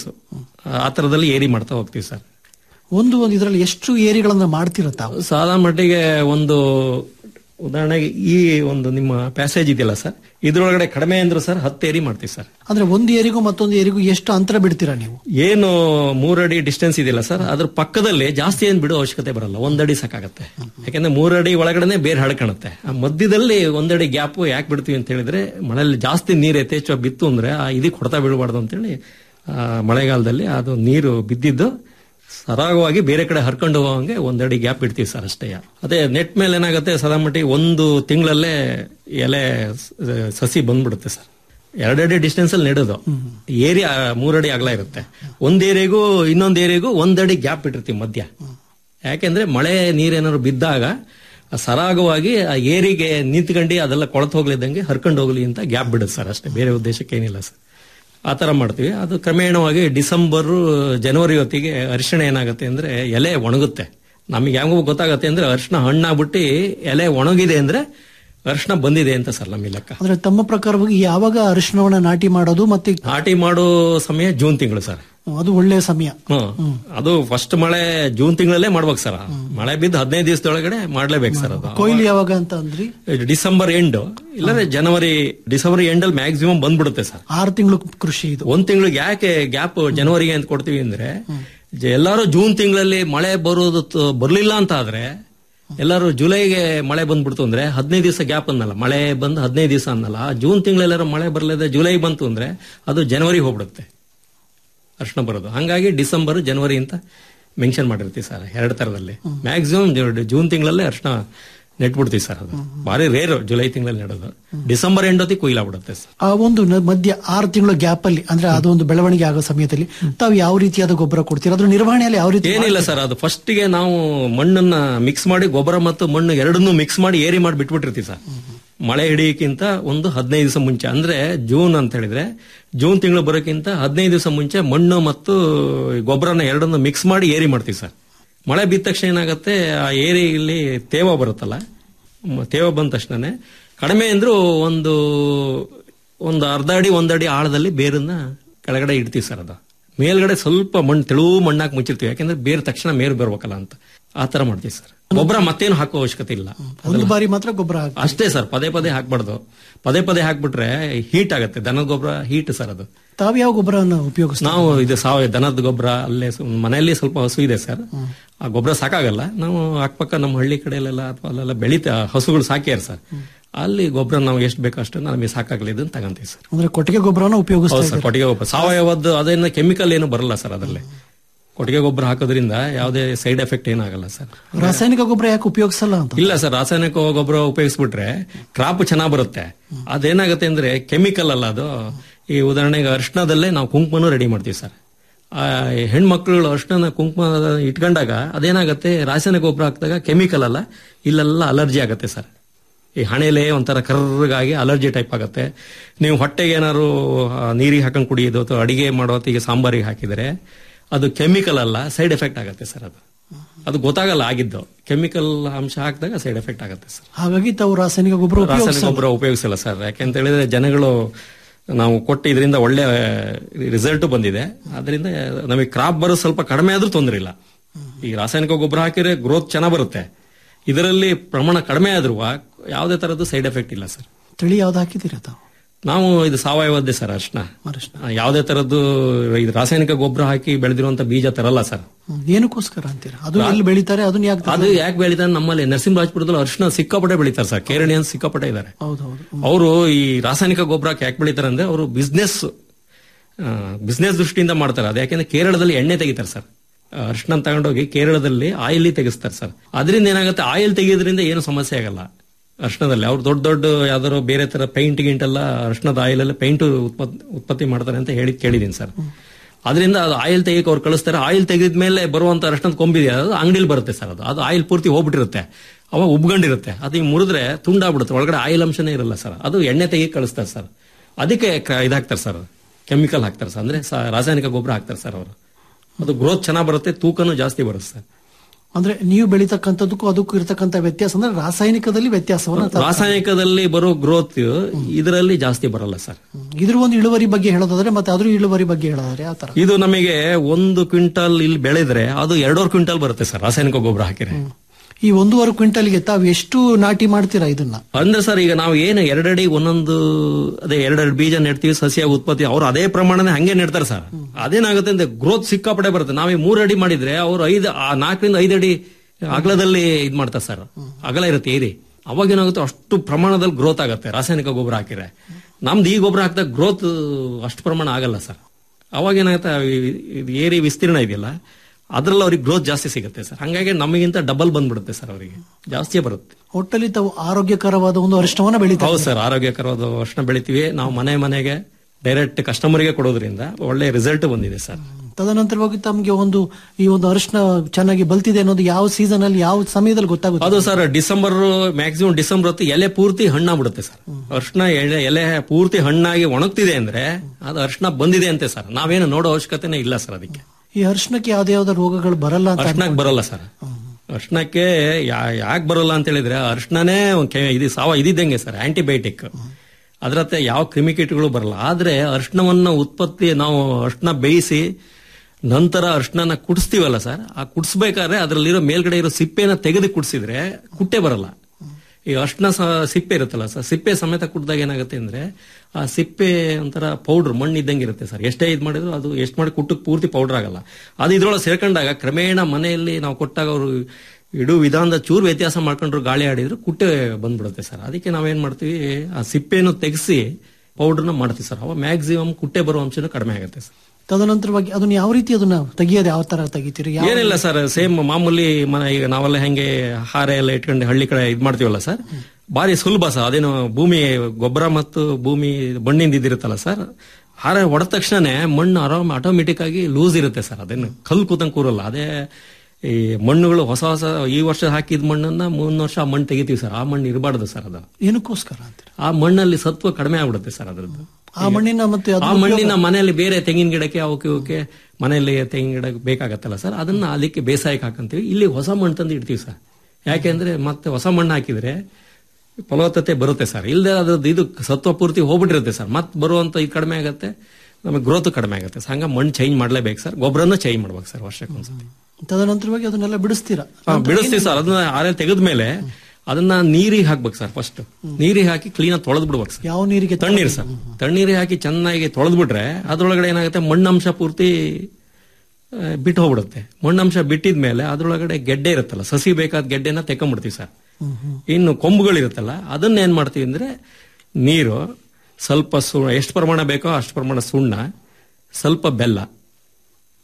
H: ಆ ತರದಲ್ಲಿ ಏರಿ ಮಾಡ್ತಾ ಹೋಗ್ತೀವಿ ಸರ್
G: ಒಂದು ಒಂದು ಇದರಲ್ಲಿ ಎಷ್ಟು ಏರಿಗಳನ್ನ ಮಾಡ್ತೀರ ತಾವು
H: ಸಾಧಾರಣ ಮಟ್ಟಿಗೆ ಒಂದು ಉದಾಹರಣೆಗೆ ಈ ಒಂದು ನಿಮ್ಮ ಪ್ಯಾಸೇಜ್ ಇದೆಯಲ್ಲ ಸರ್ ಇದ್ರೊಳಗಡೆ ಕಡಿಮೆ ಅಂದ್ರು ಸರ್ ಹತ್ತು ಏರಿ ಮಾಡ್ತೀವಿ ಸರ್
G: ಅಂದ್ರೆ ಒಂದು ಏರಿಗೂ ಮತ್ತೊಂದು ಏರಿಗೂ ಎಷ್ಟು ಅಂತರ ಬಿಡ್ತೀರಾ ನೀವು
H: ಏನು ಮೂರಡಿ ಡಿಸ್ಟೆನ್ಸ್ ಇದೆಯಲ್ಲ ಸರ್ ಅದ್ರ ಪಕ್ಕದಲ್ಲಿ ಜಾಸ್ತಿ ಏನ್ ಬಿಡೋ ಅವಶ್ಯಕತೆ ಬರಲ್ಲ ಒಂದಡಿ ಸಾಕಾಗತ್ತೆ ಯಾಕಂದ್ರೆ ಮೂರಡಿ ಒಳಗಡೆನೆ ಬೇರೆ ಹಡ್ಕಣತ್ತೆ ಆ ಮಧ್ಯದಲ್ಲಿ ಒಂದಡಿ ಗ್ಯಾಪ್ ಯಾಕೆ ಬಿಡ್ತೀವಿ ಅಂತ ಹೇಳಿದ್ರೆ ಮಳೆಯಲ್ಲಿ ಜಾಸ್ತಿ ನೀರು ಯಥೇಚ್ಛವಾಗಿ ಬಿತ್ತು ಅಂದ್ರೆ ಆ ಇದಕ್ಕೆ ಹೊಡೆತ ಬೀಳಬಾರ್ದು ಅಂತೇಳಿ ಆ, ಮಳೆಗಾಲದಲ್ಲಿ ಅದು ನೀರು ಬಿದ್ದಿದ್ದು ಸರಾಗವಾಗಿ ಬೇರೆ ಕಡೆ ಹರ್ಕೊಂಡು ಹೋಗಂಗೆ ಒಂದಡಿ ಗ್ಯಾಪ್ ಇಡ್ತೀವಿ ಸರ್ ಅಷ್ಟೇ ಅದೇ ನೆಟ್ ಮೇಲೆ ಏನಾಗುತ್ತೆ ಸದಾ ಮಟ್ಟಿಗೆ ಒಂದು ತಿಂಗಳಲ್ಲೇ ಎಲೆ ಸ- ಸಸಿ ಬಂದ್ಬಿಡುತ್ತೆ ಸರ್ ಎರಡಡಿ ಡಿಸ್ಟೆನ್ಸ್ ಅಲ್ಲಿ ನೆಡೋದು ಏರಿಯಾ ಮೂರಡಿ ಅಗಲ ಇರುತ್ತೆ ಒಂದ್ ಏರಿಯಾಗೂ ಇನ್ನೊಂದ್ ಏರಿಯಾಗೂ ಒಂದಡಿ ಗ್ಯಾಪ್ ಇಟ್ಟಿರ್ತೀವಿ ಮಧ್ಯ ಯಾಕೆಂದ್ರೆ ಮಳೆ ನೀರೇನಾದ್ರು ಬಿದ್ದಾಗ ಆ ಸರಾಗವಾಗಿ ಆ ಏರಿಗೆ ನಿಂತ್ಕೊಂಡು ಅದೆಲ್ಲ ಕೊಳತು ಹೋಗ್ಲಿದ್ದಂಗೆ ಹರ್ಕೊಂಡು ಹೋಗ್ಲಿ ಅಂತ ಗ್ಯಾಪ್ ಬಿಡುತ್ತೆ ಸರ್ ಅಷ್ಟೇ ಬೇರೆ ಉದ್ದೇಶಕ್ಕೆ ಏನಿಲ್ಲ ಸರ್ ಆ ತರ ಮಾಡ್ತೀವಿ ಅದು ಕ್ರಮೇಣವಾಗಿ ಡಿಸೆಂಬರ್ ಜನವರಿ ಹೊತ್ತಿಗೆ ಅರಿಶಿಣ ಏನಾಗುತ್ತೆ ಅಂದ್ರೆ ಎಲೆ ಒಣಗುತ್ತೆ ನಮಗೆ ಯಾವ ಗೊತ್ತಾಗತ್ತೆ ಅಂದ್ರೆ ಅರಿಶಿಣ ಹಣ್ಣಾಗ್ಬಿಟ್ಟು ಎಲೆ ಒಣಗಿದೆ ಅಂದ್ರೆ ಅರಿಶಿಣ ಬಂದಿದೆ ಅಂತ ಸರ್ ನಮ್ಮ ಲೆಕ್ಕ
G: ಅಂದ್ರೆ ತಮ್ಮ ಪ್ರಕಾರವಾಗಿ ಯಾವಾಗ ಅರಿಶಿನವನ್ನ ನಾಟಿ ಮಾಡೋದು ಮತ್ತೆ
H: ನಾಟಿ ಮಾಡೋ ಸಮಯ ಜೂನ್ ತಿಂಗಳು ಸರ್
G: ಅದು ಒಳ್ಳೆಯ ಸಮಯ
H: ಹ್ಮ್ ಅದು ಫಸ್ಟ್ ಮಳೆ ಜೂನ್ ತಿಂಗಳಲ್ಲೇ ಮಾಡ್ಬೇಕು ಸರ್ ಮಳೆ ಬಿದ್ದು ಹದಿನೈದು ದಿವಸದೊಳಗಡೆ ಮಾಡ್ಲೇಬೇಕು ಸರ್ ಅದು
G: ಕೊಯ್ಲು ಯಾವಾಗ ಅಂತ ಅಂದ್ರಿ
H: ಡಿಸೆಂಬರ್ ಎಂಡ್ ಇಲ್ಲದ್ರೆ ಜನವರಿ ಡಿಸೆಂಬರ್ ಎಂಡ್ ಅಲ್ಲಿ ಮ್ಯಾಕ್ಸಿಮಮ್ ಬಂದ್ಬಿಡುತ್ತೆ ಸರ್
G: ಆರು ತಿಂಗಳು ಕೃಷಿ ಇದು
H: ಒಂದ್ ತಿಂಗಳಿಗೆ ಯಾಕೆ ಗ್ಯಾಪ್ ಜನವರಿಗೆ ಅಂತ ಕೊಡ್ತೀವಿ ಅಂದ್ರೆ ಜ- ಎಲ್ಲಾರು ಜೂನ್ ತಿಂಗಳಲ್ಲಿ ಮಳೆ ಬರೋದು ತ- ಬರ್ಲಿಲ್ಲ ಅಂತ ಆದ್ರೆ ಎಲ್ಲರೂ ಜುಲೈಗೆ ಮಳೆ ಬಂದ್ಬಿಡ್ತು ಅಂದ್ರೆ ಹದಿನೈದು ದಿವಸ ಗ್ಯಾಪ್ ಅನ್ನಲ್ಲ ಮಳೆ ಬಂದು ಹದಿನೈದು ದಿವಸ ಅನ್ನಲ್ಲ ಆ ಜೂನ್ ತಿಂಗಳೆಲ್ಲಾರು ಮಳೆ ಬರಲಿದೆ ಜುಲೈ ಬಂತು ಅಂದ್ರೆ ಅದು ಜನವರಿ ಹೋಗ್ಬಿಡುತ್ತೆ ಅರ್ಶನ ಬರೋದು ಹಂಗಾಗಿ ಡಿಸೆಂಬರ್ ಜನವರಿ ಅಂತ ಮೆನ್ಷನ್ ಮಾಡಿರ್ತೀವಿ ಸರ್ ಎರಡು ತರದಲ್ಲಿ ಮ್ಯಾಕ್ಸಿಮಮ್ ಜೂನ್ ತಿಂಗಳಲ್ಲೇ ಅರ್ಶನ ನೆಟ್ಬಿಡ್ತೀವಿ ಸರ್ ಅದು ಭಾರಿ ರೇರು ಜುಲೈ ತಿಂಗಳಲ್ಲಿ ನೆಡೋದು ಡಿಸೆಂಬರ್ ಎಂಡೊತ್ತಿಗೆ ಕೊಯ್ಲಾಗ್ಬಿಡುತ್ತೆ ಸರ್
G: ಆ ಒಂದು ನ- ಮಧ್ಯ ಆರು ತಿಂಗಳ ಗ್ಯಾಪ್ ಅಲ್ಲಿ ಅಂದ್ರೆ ಅದೊಂದು ಬೆಳವಣಿಗೆ ಆಗೋ ಸಮಯದಲ್ಲಿ ತಾವು ಯಾವ ರೀತಿಯಾದ ಗೊಬ್ಬರ ಕೊಡ್ತೀರಾ ಅದ್ರ ನಿರ್ವಹಣೆಯಲ್ಲಿ ಯಾವ ರೀತಿ
H: ಏನಿಲ್ಲ ಸರ್ ಅದು ಫಸ್ಟ್ ಗೆ ನಾವು ಮಣ್ಣನ್ನ ಮಿಕ್ಸ್ ಮಾಡಿ ಗೊಬ್ಬರ ಮತ್ತು ಮಣ್ಣು ಎರಡನ್ನೂ ಮಿಕ್ಸ್ ಮಾಡಿ ಏರಿ ಮಾಡಿ ಬಿಟ್ಬಿಟ್ಟಿರ್ತೀವಿ ಸರ್ ಮಳೆ ಹಿಡಿಯಕ್ಕಿಂತ ಒಂದು ಹದಿನೈದು ದಿವಸ ಮುಂಚೆ ಅಂದ್ರೆ ಜೂನ್ ಅಂತ ಹೇಳಿದ್ರೆ ಜೂನ್ ತಿಂಗಳು ಬರೋಕ್ಕಿಂತ ಹದಿನೈದು ದಿವಸ ಮುಂಚೆ ಮಣ್ಣು ಮತ್ತು ಗೊಬ್ಬರನ ಎರಡನ್ನು ಮಿಕ್ಸ್ ಮಾಡಿ ಏರಿ ಮಾಡ್ತೀವಿ ಸರ್ ಮಳೆ ಬಿದ್ದ ತಕ್ಷಣ ಏನಾಗುತ್ತೆ ಆ ಏರಿಯಲ್ಲಿ ತೇವ ಬರುತ್ತಲ್ಲ ಮ- ತೇವ ಬಂದ ತಕ್ಷಣನೇ ಕಡಿಮೆ ಅಂದ್ರೂ ಒಂದು ಒಂದು ಅರ್ಧ ಅಡಿ ಒಂದಡಿ ಆಳದಲ್ಲಿ ಬೇರನ್ನ ಕೆಳಗಡೆ ಇಡ್ತೀವಿ ಸರ್ ಅದು ಮೇಲ್ಗಡೆ ಸ್ವಲ್ಪ ಮಣ್ಣು ತೆಳು ಮಣ್ಣಾಕ್ ಮುಚ್ಚಿರ್ತೀವಿ ಯಾಕಂದ್ರೆ ಬೇರೆ ತಕ್ಷಣ ಮೇರು ಬರ್ಬೇಕಲ್ಲ ಅಂತ ಆ ತರ ಮಾಡ್ತೀವಿ ಸರ್ ಗೊಬ್ಬರ ಮತ್ತೇನು ಹಾಕೋ ಅವಶ್ಯಕತೆ ಇಲ್ಲ
G: ಒಂದು ಬಾರಿ ಮಾತ್ರ ಗೊಬ್ಬರ ಹಾಕಿ
H: ಅಷ್ಟೇ ಸರ್ ಪದೇ ಪದೇ ಹಾಕ್ಬಾರ್ದು ಪದೇ ಪದೇ ಹಾಕ್ಬಿಟ್ರೆ ಹೀಟ್ ಆಗುತ್ತೆ ದನದ ಗೊಬ್ಬರ ಹೀಟ್ ಸರ್ ಅದು
G: ತಾವು ಯಾವ ಗೊಬ್ಬರವನ್ನು ಉಪಯೋಗಿಸ್ತಾರೆ
H: ನಾವು ಇದು ಸಾವಯವ ದನದ ಗೊಬ್ಬರ ಅಲ್ಲೇ ಸು- ಮನೆಯಲ್ಲಿ ಸ್ವಲ್ಪ ಹಸು ಇದೆ ಸರ್ ಆ ಗೊಬ್ಬರ ಸಾಕಾಗಲ್ಲ ನಾವು ಅಕ್ಕಪಕ್ಕ ನಮ್ಮ ಹಳ್ಳಿ ಕಡೆಯಲ್ಲೆಲ್ಲ ಅಥವಾ ಅಲ್ಲೆಲ್ಲ ಬೆಳೀತಾ ಹಸುಗಳು ಸಾಕ್ಯಾರ ಸರ್ ಅಲ್ಲಿ ಗೊಬ್ಬರ ನಾವು ಎಷ್ಟು ಬೇಕೋ ಅಷ್ಟು ನಮಗೆ ಸಾಕಾಗಲಿ ಇದನ್ನ ತಗಂತೀವಿ ಸರ್
G: ಅಂದ್ರೆ ಕೊಟ್ಟಿಗೆ ಗೊಬ್ಬರನ ಉಪಯೋಗಿಸ್ತಾ
H: ಹೌದು ಸರ್
G: ಇದ್ದಾರೆ
H: ಕೊಟ್ಟಿಗೆ ಗೊಬ್ಬರ ಸಾವಯವದ್ದು ಅದೇನು ಕೆಮಿಕಲ್ ಏನು ಬರಲ್ಲ ಸರ್ ಅದರಲ್ಲಿ ಕೊಟ್ಟಿಗೆ ಗೊಬ್ಬರ ಹಾಕೋದ್ರಿಂದ ಯಾವುದೇ ಸೈಡ್ ಎಫೆಕ್ಟ್ ಏನಾಗಲ್ಲ ಸರ್
G: ರಾಸಾಯನಿಕ ಗೊಬ್ಬರ ಯಾಕೆ ಉಪಯೋಗಿಸಲ್ಲ ಅಂತ
H: ಇಲ್ಲ ಸರ್ ರಾಸಾಯನಿಕ ಗೊಬ್ಬರ ಉಪಯೋಗಿಸ್ಬಿಟ್ರೆ ಕ್ರಾಪ್ ಚೆನ್ನಾಗ್ ಬರುತ್ತೆ ಅದೇನಾಗುತ್ತೆ ಅಂದ್ರೆ ಕೆಮಿಕಲ್ ಅಲ್ಲ ಅದು ಈ ಉದಾಹರಣೆಗೆ ಅರ್ಶನದಲ್ಲೇ ನಾವು ಕುಂಕುಮನೂ ರೆಡಿ ಮಾಡ್ತೀವಿ ಸರ್ ಆ ಹೆಣ್ಮಕ್ಳು ಅರ್ಶನ ಕುಂಕುಮ ಇಟ್ಕೊಂಡಾಗ ಅದೇನಾಗುತ್ತೆ ರಾಸಾಯನಿಕ ಗೊಬ್ಬರ ಹಾಕಿದಾಗ ಕೆಮಿಕಲ್ ಅಲ್ಲ ಇಲ್ಲೆಲ್ಲ ಅಲರ್ಜಿ ಆಗುತ್ತೆ ಸರ್ ಈ ಹಣೆಲೆ ಒಂಥರ ಕರ್ರಗಾಗಿ ಅಲರ್ಜಿ ಟೈಪ್ ಆಗುತ್ತೆ ನೀವು ಹೊಟ್ಟೆಗೆ ಏನಾದ್ರು ಆ, ನೀರಿಗೆ ಹಾಕೊಂಡು ಕುಡಿಯೋದು ಅಥವಾ ಅಡಿಗೆ ಮಾಡೋ ಹೊತ್ತಿಗೆ ಸಾಂಬಾರಿಗೆ ಹಾಕಿದರೆ ಅದು ಕೆಮಿಕಲ್ ಅಲ್ಲ ಸೈಡ್ ಎಫೆಕ್ಟ್ ಆಗುತ್ತೆ ಸರ್ ಅದು ಅದು ಗೊತ್ತಾಗಲ್ಲ ಆಗಿದ್ದು ಕೆಮಿಕಲ್ ಅಂಶ ಹಾಕಿದಾಗ ಸೈಡ್ ಎಫೆಕ್ಟ್ ಆಗುತ್ತೆ ಸರ್
G: ಹಾಗಾಗಿ ತಾವು ರಾಸಾಯನಿಕ ಗೊಬ್ಬರ
H: ರಾಸಾಯನಿಕ
G: ಉಪಯೋಗಿಸಲ್ಲ
H: ಗೊಬ್ಬರ ಉಪಯೋಗಿಸಲ್ಲ ಸರ್ ಯಾಕೆಂತ ಹೇಳಿದ್ರೆ ಜನಗಳು ನಾವು ಕೊಟ್ಟು ಇದರಿಂದ ಒಳ್ಳೆ ರಿಸಲ್ಟ್ ಬಂದಿದೆ ಅದರಿಂದ ನಮಗೆ ಕ್ರಾಪ್ ಬರೋದು ಸ್ವಲ್ಪ ಕಡಿಮೆ ಆದ್ರೂ ತೊಂದರೆ ಇಲ್ಲ ಈ ರಾಸಾಯನಿಕ ಗೊಬ್ಬರ ಹಾಕಿದ್ರೆ ಗ್ರೋತ್ ಚೆನ್ನಾಗ್ ಬರುತ್ತೆ ಇದರಲ್ಲಿ ಪ್ರಮಾಣ ಕಡಿಮೆ ಆದ್ರೂ ಯಾವುದೇ ತರದ್ದು ಸೈಡ್ ಎಫೆಕ್ಟ್ ಇಲ್ಲ ಸರ್
G: ತಳಿ ಯಾವ್ದು ಹಾಕಿದ್ದೀರಾ ತಾವು
H: ನಾವು ಇದು ಸಾವಯವದ್ದೇ ಸರ್ ಅರ್ಶನ
G: ಅರಿಶಿನ.
H: ಯಾವುದೇ ತರದ್ದು ಇದು ರಾಸಾಯನಿಕ ಗೊಬ್ಬರ ಹಾಕಿ ಬೆಳೆದಿರುವಂತ ಬೀಜ ತರಲ್ಲ ಸರ್
G: ಹ್ಮ್. ಏನಕ್ಕೋಸ್ಕರ ಅಂತೀರಾ ಅದು ಎಲ್ಲಿ ಬೆಳೀತಾರೆ ಅದನ್ನ ಯಾಕೆ
H: ಅದು ಯಾಕೆ ಬೆಳಿತಾರೆ ನಮ್ಮಲ್ಲಿ ನರಸಿಂಹರಾಜಪುರದಲ್ಲಿ ಅರ್ಶನ ಸಿಕ್ಕಾಪಟ್ಟೆ ಬೆಳಿತಾರೆ ಸರ್ ಕೇರಳಿ ಅಂತ ಸಿಕ್ಕಾಪಟ್ಟೆ ಇದ್ದಾರೆ
G: ಹೌದೌದು
H: ಅವರು ಈ ರಾಸಾಯನಿಕ ಗೊಬ್ಬರ ಯಾಕೆ ಬೆಳಿತಾರೆ ಅಂದ್ರೆ ಅವರು ಬಿಸ್ನೆಸ್ ಬಿಸ್ನೆಸ್ ದೃಷ್ಟಿಯಿಂದ ಮಾಡ್ತಾರೆ ಅದು ಯಾಕೆಂದ್ರೆ ಕೇರಳದಲ್ಲಿ ಎಣ್ಣೆ ತೆಗಿತಾರೆ ಸರ್ ಅರ್ಶನ ತಗೊಂಡೋಗಿ ಕೇರಳದಲ್ಲಿ ಆಯಿಲ್ ತೆಗಿಸ್ತಾರೆ ಸರ್ ಅದರಿಂದ ಏನಾಗುತ್ತೆ ಆಯಿಲ್ ತೆಗೆಯೋದ್ರಿಂದ ಏನು ಸಮಸ್ಯೆ ಆಗಲ್ಲ ಅರ್ಶನದಲ್ಲಿ ಅವ್ರು ದೊಡ್ಡ ದೊಡ್ಡ ಯಾವ್ದಾದ್ರು ಬೇರೆ ತರ ಪೈಂಟ್ ಗಿಂಟ್ ಎಲ್ಲ ಅರ್ಶನದ ಆಯಿಲ್ ಎಲ್ಲ ಪೈಂಟ್ ಉತ್ಪತ್ತಿ ಮಾಡ್ತಾರೆ ಅಂತ ಹೇಳಿ ಕೇಳಿದೀನಿ ಸರ್ ಅದರಿಂದ ಅದು ಆಯಿಲ್ ತೆಗಿಯಕ್ಕೆ ಅವ್ರು ಕಳಿಸ್ತಾರೆ ಆಯಿಲ್ ತೆಗೆದ ಮೇಲೆ ಬರುವಂತ ಅರ್ಶನದ ಕೊಂಬಿದೆ ಅದು ಅಂಗಡಿಲಿ ಬರುತ್ತೆ ಸರ್ ಅದು ಅದು ಆಯಿಲ್ ಪೂರ್ತಿ ಹೋಗ್ಬಿಟ್ಟಿರುತ್ತೆ ಅವಾಗ ಉಬ್ಕೊಂಡಿರುತ್ತೆ ಅದು ಹಿಂಗ್ ಮುರಿದ್ರೆ ತುಂಡಾಗ್ಬಿಡುತ್ತೆ ಒಳಗಡೆ ಆಯಿಲ್ ಅಂಶನೇ ಇರಲ್ಲ ಸರ್ ಅದು ಎಣ್ಣೆ ತೆಗಿ ಕಳಿಸ್ತಾರೆ ಸರ್ ಅದಕ್ಕೆ ಕ- ಇದಾಗ್ತಾರೆ ಸರ್ ಕೆಮಿಕಲ್ ಹಾಕ್ತಾರೆ ಸರ್ ಅಂದ್ರೆ ಸ- ರಾಸಾಯನಿಕ ಗೊಬ್ಬರ ಹಾಕ್ತಾರೆ ಸರ್ ಅವರು ಅದು ಗ್ರೋತ್ ಚೆನ್ನಾಗಿ ಬರುತ್ತೆ ತೂಕನೂ ಜಾಸ್ತಿ ಬರುತ್ತೆ ಸರ್
G: ಅಂದ್ರೆ ನೀವು ಬೆಳೀತಕ್ಕಂಥದ್ದಕ್ಕೂ ಅದಕ್ಕೂ ಇರತಕ್ಕಂಥ ವ್ಯತ್ಯಾಸ ಅಂದ್ರೆ ರಾಸಾಯನಿಕದಲ್ಲಿ ವ್ಯತ್ಯಾಸವನ್ನ ತ-
H: ರಾಸಾಯನಿಕದಲ್ಲಿ ಬರೋ ಗ್ರೋತ್ ಇದರಲ್ಲಿ ಜಾಸ್ತಿ ಬರಲ್ಲ ಸರ್
G: ಇದ್ರ ಒಂದು ಇಳುವರಿ ಬಗ್ಗೆ ಹೇಳೋದಾದ್ರೆ ಮತ್ತೆ ಅದ್ರ ಇಳುವರಿ ಬಗ್ಗೆ ಹೇಳೋದಾದ್ರೆ ಯಾವ ತರ
H: ಇದು ನಮಗೆ ಒಂದು ಕ್ವಿಂಟಲ್ ಇಲ್ಲಿ ಬೆಳೆದ್ರೆ ಅದು ಎರಡೂವರೆ ಕ್ವಿಂಟಲ್ ಬರುತ್ತೆ ಸರ್ ರಾಸಾಯನಿಕ ಗೊಬ್ಬರ ಹಾಕಿದ್ರೆ
G: ಈ ಒಂದೂವರೆ ಕ್ವಿಂಟಲ್ಗೆ ತಾವು ಎಷ್ಟು ನಾಟಿ ಮಾಡ್ತೀರಾ ಇದನ್ನ
H: ಅಂದ್ರೆ ಸರ್ ಈಗ ನಾವು ಏನು ಎರಡಡಿ ಒಂದೊಂದು ಅದೇ ಎರಡೆರಡು ಬೀಜ ನೆಡ್ತೀವಿ ಸಸ್ಯ ಉತ್ಪತ್ತಿ ಅವ್ರು ಅದೇ ಪ್ರಮಾಣನೇ ಹಂಗೆ ನೆಡ್ತಾರೆ ಸರ್ ಅದೇನಾಗುತ್ತೆ ಅಂದ್ರೆ ಗ್ರೋತ್ ಸಿಕ್ಕಾಪಟ್ಟೆ ಬರುತ್ತೆ ನಾವೀಗ ಮೂರು ಅಡಿ ಮಾಡಿದ್ರೆ ಅವ್ರು ಐದು ಆ ನಾಲ್ಕರಿಂದ ಐದು ಅಡಿ ಅಗಲದಲ್ಲಿ ಇದ್ ಮಾಡ್ತಾರೆ ಸರ್ ಅಗಲ ಇರುತ್ತೆ ಏರಿ ಅವಾಗ ಏನಾಗುತ್ತೆ ಅಷ್ಟು ಪ್ರಮಾಣದಲ್ಲಿ ಗ್ರೋತ್ ಆಗುತ್ತೆ ರಾಸಾಯನಿಕ ಗೊಬ್ಬರ ಹಾಕಿದ್ರೆ ನಮ್ದು ಈ ಗೊಬ್ಬರ ಹಾಕಿದಾಗ ಗ್ರೋತ್ ಅಷ್ಟು ಪ್ರಮಾಣ ಆಗಲ್ಲ ಸರ್ ಅವಾಗ ಏನಾಗುತ್ತೆ ಈ- ಇದು ಏರಿ ವಿಸ್ತೀರ್ಣ ಇದೆಯಲ್ಲ ಅದ್ರಲ್ಲಿ ಅವ್ರಿಗೆ ಗ್ರೋತ್ ಜಾಸ್ತಿ ಸಿಗುತ್ತೆ ಸರ್ ಹಂಗಾಗಿ ನಮಗಿಂತ ಡಬಲ್ ಬಂದ್ಬಿಡುತ್ತೆ ಸರ್ ಅವರಿಗೆ ಜಾಸ್ತಿ ಬರುತ್ತೆ
G: ಒಟ್ಟಲ್ಲಿ ತಾವು ಆರೋಗ್ಯಕರವಾದ ಒಂದು ಅರಿಷ್ಟವನ್ನ ಬೆಳೀತಾರೆ
H: ಹೌದು ಸರ್ ಆರೋಗ್ಯಕರವಾದ ಅರ್ಶನ ಬೆಳಿತೀವಿ ನಾವು ಮನೆ ಮನೆಗೆ ಡೈರೆಕ್ಟ್ ಕಸ್ಟಮರ್ಗೆ ಕೊಡೋದ್ರಿಂದ ಒಳ್ಳೆ ರಿಸಲ್ಟ್ ಬಂದಿದೆ ಸರ್
G: ತದನಂತರವಾಗಿ ತಮಗೆ ಒಂದು ಈ ಒಂದು ಅರಿಶಿನ ಚೆನ್ನಾಗಿ ಬಲ್ತಿದೆ ಅನ್ನೋದು ಯಾವ ಸೀಸನ್ ಅಲ್ಲಿ ಯಾವ ಸಮಯದಲ್ಲಿ ಗೊತ್ತಾಗುತ್ತೆ
H: ಅದು ಸರ್ ಡಿಸೆಂಬರ್ ಮ್ಯಾಕ್ಸಿಮಮ್ ಡಿಸೆಂಬರ್ ಹೊತ್ತು ಎಲೆ ಪೂರ್ತಿ ಹಣ್ಣಾಗ್ಬಿಡುತ್ತೆ ಸರ್ ಅರ್ಶನ ಎಲೆ ಎಲೆ ಪೂರ್ತಿ ಹಣ್ಣಾಗಿ ಒಣಗ್ತಿದೆ ಅಂದ್ರೆ ಅದು ಅರ್ಶನ ಬಂದಿದೆ ಅಂತೆ ಸರ್ ನಾವೇನು ನೋಡೋ ಅವಶ್ಯಕತೆನೇ ಇಲ್ಲ ಸರ್ ಅದಕ್ಕೆ
G: ಈ ಅರಿಶಿನಕ್ಕೆ ಯಾವ್ದೇ ಯಾವ್ದು ರೋಗಗಳು ಬರಲ್ಲ ಅಂತ
H: ಅರ್ಶನಕ್ಕೆ ಬರಲ್ಲ ಸರ್ ಅರ್ಶನಕ್ಕೆ ಯಾಕೆ ಬರಲ್ಲ ಅಂತ ಹೇಳಿದ್ರೆ ಅರ್ಶನನೇ ಒಂದ್ ಕೆ- ಇದು ಸಾವ ಇದಿದ್ದಂಗೆ ಸರ್ ಆಂಟಿಬಯೋಟಿಕ್ ಅದ್ರತ್ತೆ ಯಾವ ಕ್ರಿಮಿಕೀಟಗಳು ಬರಲ್ಲ ಆದ್ರೆ ಅರ್ಶನವನ್ನ ಉತ್ಪತ್ತಿ ನಾವು ಅರ್ಶನ ಬೇಯಿಸಿ ನಂತರ ಅರ್ಶನನ ಕುಡಿಸ್ತೀವಲ್ಲ ಸರ್ ಆ ಕುಡಿಸ್ಬೇಕಾದ್ರೆ ಅದ್ರಲ್ಲಿರೋ ಮೇಲ್ಗಡೆ ಇರೋ ಸಿಪ್ಪೆನ ತೆಗೆದು ಕುಡಿಸಿದ್ರೆ ಕುಟ್ಟೆ ಬರಲ್ಲ ಈ ಅರ್ಶನ ಸ- ಸಿಪ್ಪೆ ಇರುತ್ತಲ್ಲ ಸರ್ ಸಿಪ್ಪೆ ಸಮೇತ ಕುಡ್ದಾಗ ಏನಾಗುತ್ತೆ ಅಂದ್ರೆ ಆ ಸಿಪ್ಪೆ ಒಂಥರ ಪೌಡರ್ ಮಣ್ಣು ಇದ್ದಂಗೆ ಇರುತ್ತೆ ಸರ್ ಎಷ್ಟೇ ಇದು ಮಾಡಿದ್ರು ಅದು ಎಷ್ಟು ಮಾಡಿ ಕುಟ್ಟಕ್ಕೆ ಪೂರ್ತಿ ಪೌಡರ್ ಆಗಲ್ಲ ಅದು ಇದ್ರೊಳಗೆ ಸೇರ್ಕೊಂಡಾಗ ಕ್ರಮೇಣ ಮನೆಯಲ್ಲಿ ನಾವು ಕೊಟ್ಟಾಗ ಅವರು ಇಡೂ ವಿಧಾನದ ಚೂರು ವ್ಯತ್ಯಾಸ ಮಾಡ್ಕೊಂಡ್ರು ಗಾಳಿ ಆಡಿದ್ರು ಕುಟ್ಟೆ ಬಂದ್ಬಿಡುತ್ತೆ ಸರ್ ಅದಕ್ಕೆ ನಾವೇನ್ ಮಾಡ್ತೀವಿ ಆ ಸಿಪ್ಪೆಯನ್ನು ತೆಗೆಸಿ ಪೌಡರ್ನ ಮಾಡ್ತೀವಿ ಸರ್ ಅವಾಗ ಮ್ಯಾಕ್ಸಿಮಮ್ ಕುಟ್ಟೆ ಬರೋ ಅಂಶನೂ ಕಡಿಮೆ ಆಗುತ್ತೆ ಸರ್
G: ತದನಂತರವಾಗಿ ಅದನ್ನ ಯಾವ ರೀತಿ ಅದನ್ನ ತೆಗಿಯೋದು ಯಾವ ತರ ತೆಗಿತೀರಿ ಯಾವ
H: ಏನಿಲ್ಲ ಸರ್ ಸೇಮ್ ಮಾಮೂಲಿ ಮನೆ ಈಗ ನಾವೆಲ್ಲ ಹೆಂಗೆ ಹಾರೆ ಎಲ್ಲ ಇಟ್ಕೊಂಡು ಹಳ್ಳಿ ಕಡೆ ಇದ್ ಮಾಡ್ತೀವಲ್ಲ ಸರ್ ಬಾರಿ ಸುಲಭ ಸರ್ ಅದೇನು ಭೂಮಿ ಗೊಬ್ಬರ ಮತ್ತು ಭೂಮಿ ಮಣ್ಣಿಂದ ಇದಿರುತ್ತಲ್ಲ ಸರ್ ಹಾರೆ ಹೊಡೆದ ತಕ್ಷಣನೇ ಮಣ್ಣು ಆರಾಮ್ ಆಟೋಮೆಟಿಕ್ ಆಗಿ ಲೂಸ್ ಇರುತ್ತೆ ಸರ್ ಅದೇನು ಕಲ್ ಕೂತಂಗ್ ಕೂರಲ್ಲ ಅದೇ ಈ ಮಣ್ಣುಗಳು ಹೊಸ ಹೊಸ ಈ ವರ್ಷ ಹಾಕಿದ ಮಣ್ಣನ್ನ ಮುಂದ್ ವರ್ಷ ಆ ಮಣ್ಣು ತೆಗಿತೀವಿ ಸರ್ ಆ ಮಣ್ಣು ಇರಬಾರ್ದು ಸರ್ ಅದು
G: ಏನಕ್ಕೋಸ್ಕರ ಅಂತೀರಿ
H: ಆ ಮಣ್ಣಲ್ಲಿ ಸತ್ವ ಕಡಿಮೆ ಆಗ್ಬಿಡುತ್ತೆ ಸರ್ ಅದ್ರದ್ದು
G: ಆ ಮಣ್ಣಿನ ಮತ್ತೆ
H: ಆ
G: ಅದನ್ನ
H: ಮಣ್ಣಿನ ಮನೆಯಲ್ಲಿ ಬೇರೆ ತೆಂಗಿನ ಗಿಡಕ್ಕೆ ಅವಕ್ಕೆ ಇವಕ್ಕೆ ಮನೆಯಲ್ಲಿ ತೆಂಗಿನ ಗಿಡ ಬೇಕಾಗತ್ತಲ್ಲ ಸರ್ ಅದನ್ನ ಅದಕ್ಕೆ ಬೇಸಾಯಕ್ಕೆ ಹಾಕಂತೀವಿ ಇಲ್ಲಿ ಹೊಸ ಮಣ್ಣು ತಂದು ಇಡ್ತೀವಿ ಸರ್ ಯಾಕೆಂದ್ರೆ ಮತ್ತೆ ಹೊಸ ಮಣ್ಣು ಹಾಕಿದ್ರೆ ಫಲವತ್ತತೆ ಬರುತ್ತೆ ಸರ್ ಇಲ್ಲದೆ ಅದ್ರದ್ದು ಇದು ಸತ್ವ ಪೂರ್ತಿ ಹೋಗ್ಬಿಟ್ಟಿರುತ್ತೆ ಸರ್ ಮತ್ತೆ ಬರುವಂತ ಇದು ಕಡಿಮೆ ಆಗುತ್ತೆ ನಮಗೆ ಗ್ರೋತ್ ಕಡಿಮೆ ಆಗುತ್ತೆ ಸರ್ ಹಂಗ ಮಣ್ಣು ಚೇಂಜ್ ಮಾಡ್ಲೇಬೇಕು ಸರ್ ಗೊಬ್ಬರನ ಚೇಂಜ್ ಮಾಡ್ಬೇಕು ಸರ್ ವರ್ಷಕ್ಕೊಂದ್ಸತಿ
G: ತದನಂತರವಾಗಿ ಅದನ್ನೆಲ್ಲ ಬಿಡಿಸ್ತೀರಾ
H: ಹಾ, ಬಿಡಿಸ್ತೀವಿ ಸರ್ ಅದನ್ನ ಆರೆ ತೆಗೆದ್ಮೇಲೆ ಅದನ್ನ ನೀರಿಗೆ ಹಾಕ್ಬೇಕು ಸರ್ ಫಸ್ಟ್ ನೀರಿಗೆ ಹಾಕಿ ಕ್ಲೀನ್ ತೊಳೆದ್ ಬಿಡ್ಬೇಕು ಸರ್
G: ಯಾವ ನೀರಿಗೆ
H: ತಣ್ಣೀರು ಸರ್ ತಣ್ಣೀರಿಗೆ ಹಾಕಿ ಚೆನ್ನಾಗಿ ತೊಳೆದ್ಬಿಟ್ರೆ ಅದ್ರೊಳಗಡೆ ಏನಾಗುತ್ತೆ ಮಣ್ಣಂಶ ಪೂರ್ತಿ ಆ, ಬಿಟ್ಟು ಹೋಗ್ಬಿಡುತ್ತೆ ಮಣ್ಣಂಶ ಬಿಟ್ಟಿದ್ಮೇಲೆ ಅದ್ರೊಳಗಡೆ ಗೆಡ್ಡೆ ಇರುತ್ತಲ್ಲ ಸಸಿ ಬೇಕಾದ ಗೆಡ್ಡೆನ ತೆಕೊಂಡ್ಬಿಡ್ತೀವಿ ಸರ್ ಇನ್ನು ಕೊಂಬುಗಳಿರುತ್ತಲ್ಲ ಅದನ್ನ ಏನ್ ಮಾಡ್ತೀವಿ ಅಂದ್ರೆ ನೀರು ಸ್ವಲ್ಪ ಸು ಎಷ್ಟು ಪ್ರಮಾಣ ಬೇಕೋ ಅಷ್ಟು ಪ್ರಮಾಣ ಸುಣ್ಣ ಸ್ವಲ್ಪ ಬೆಲ್ಲ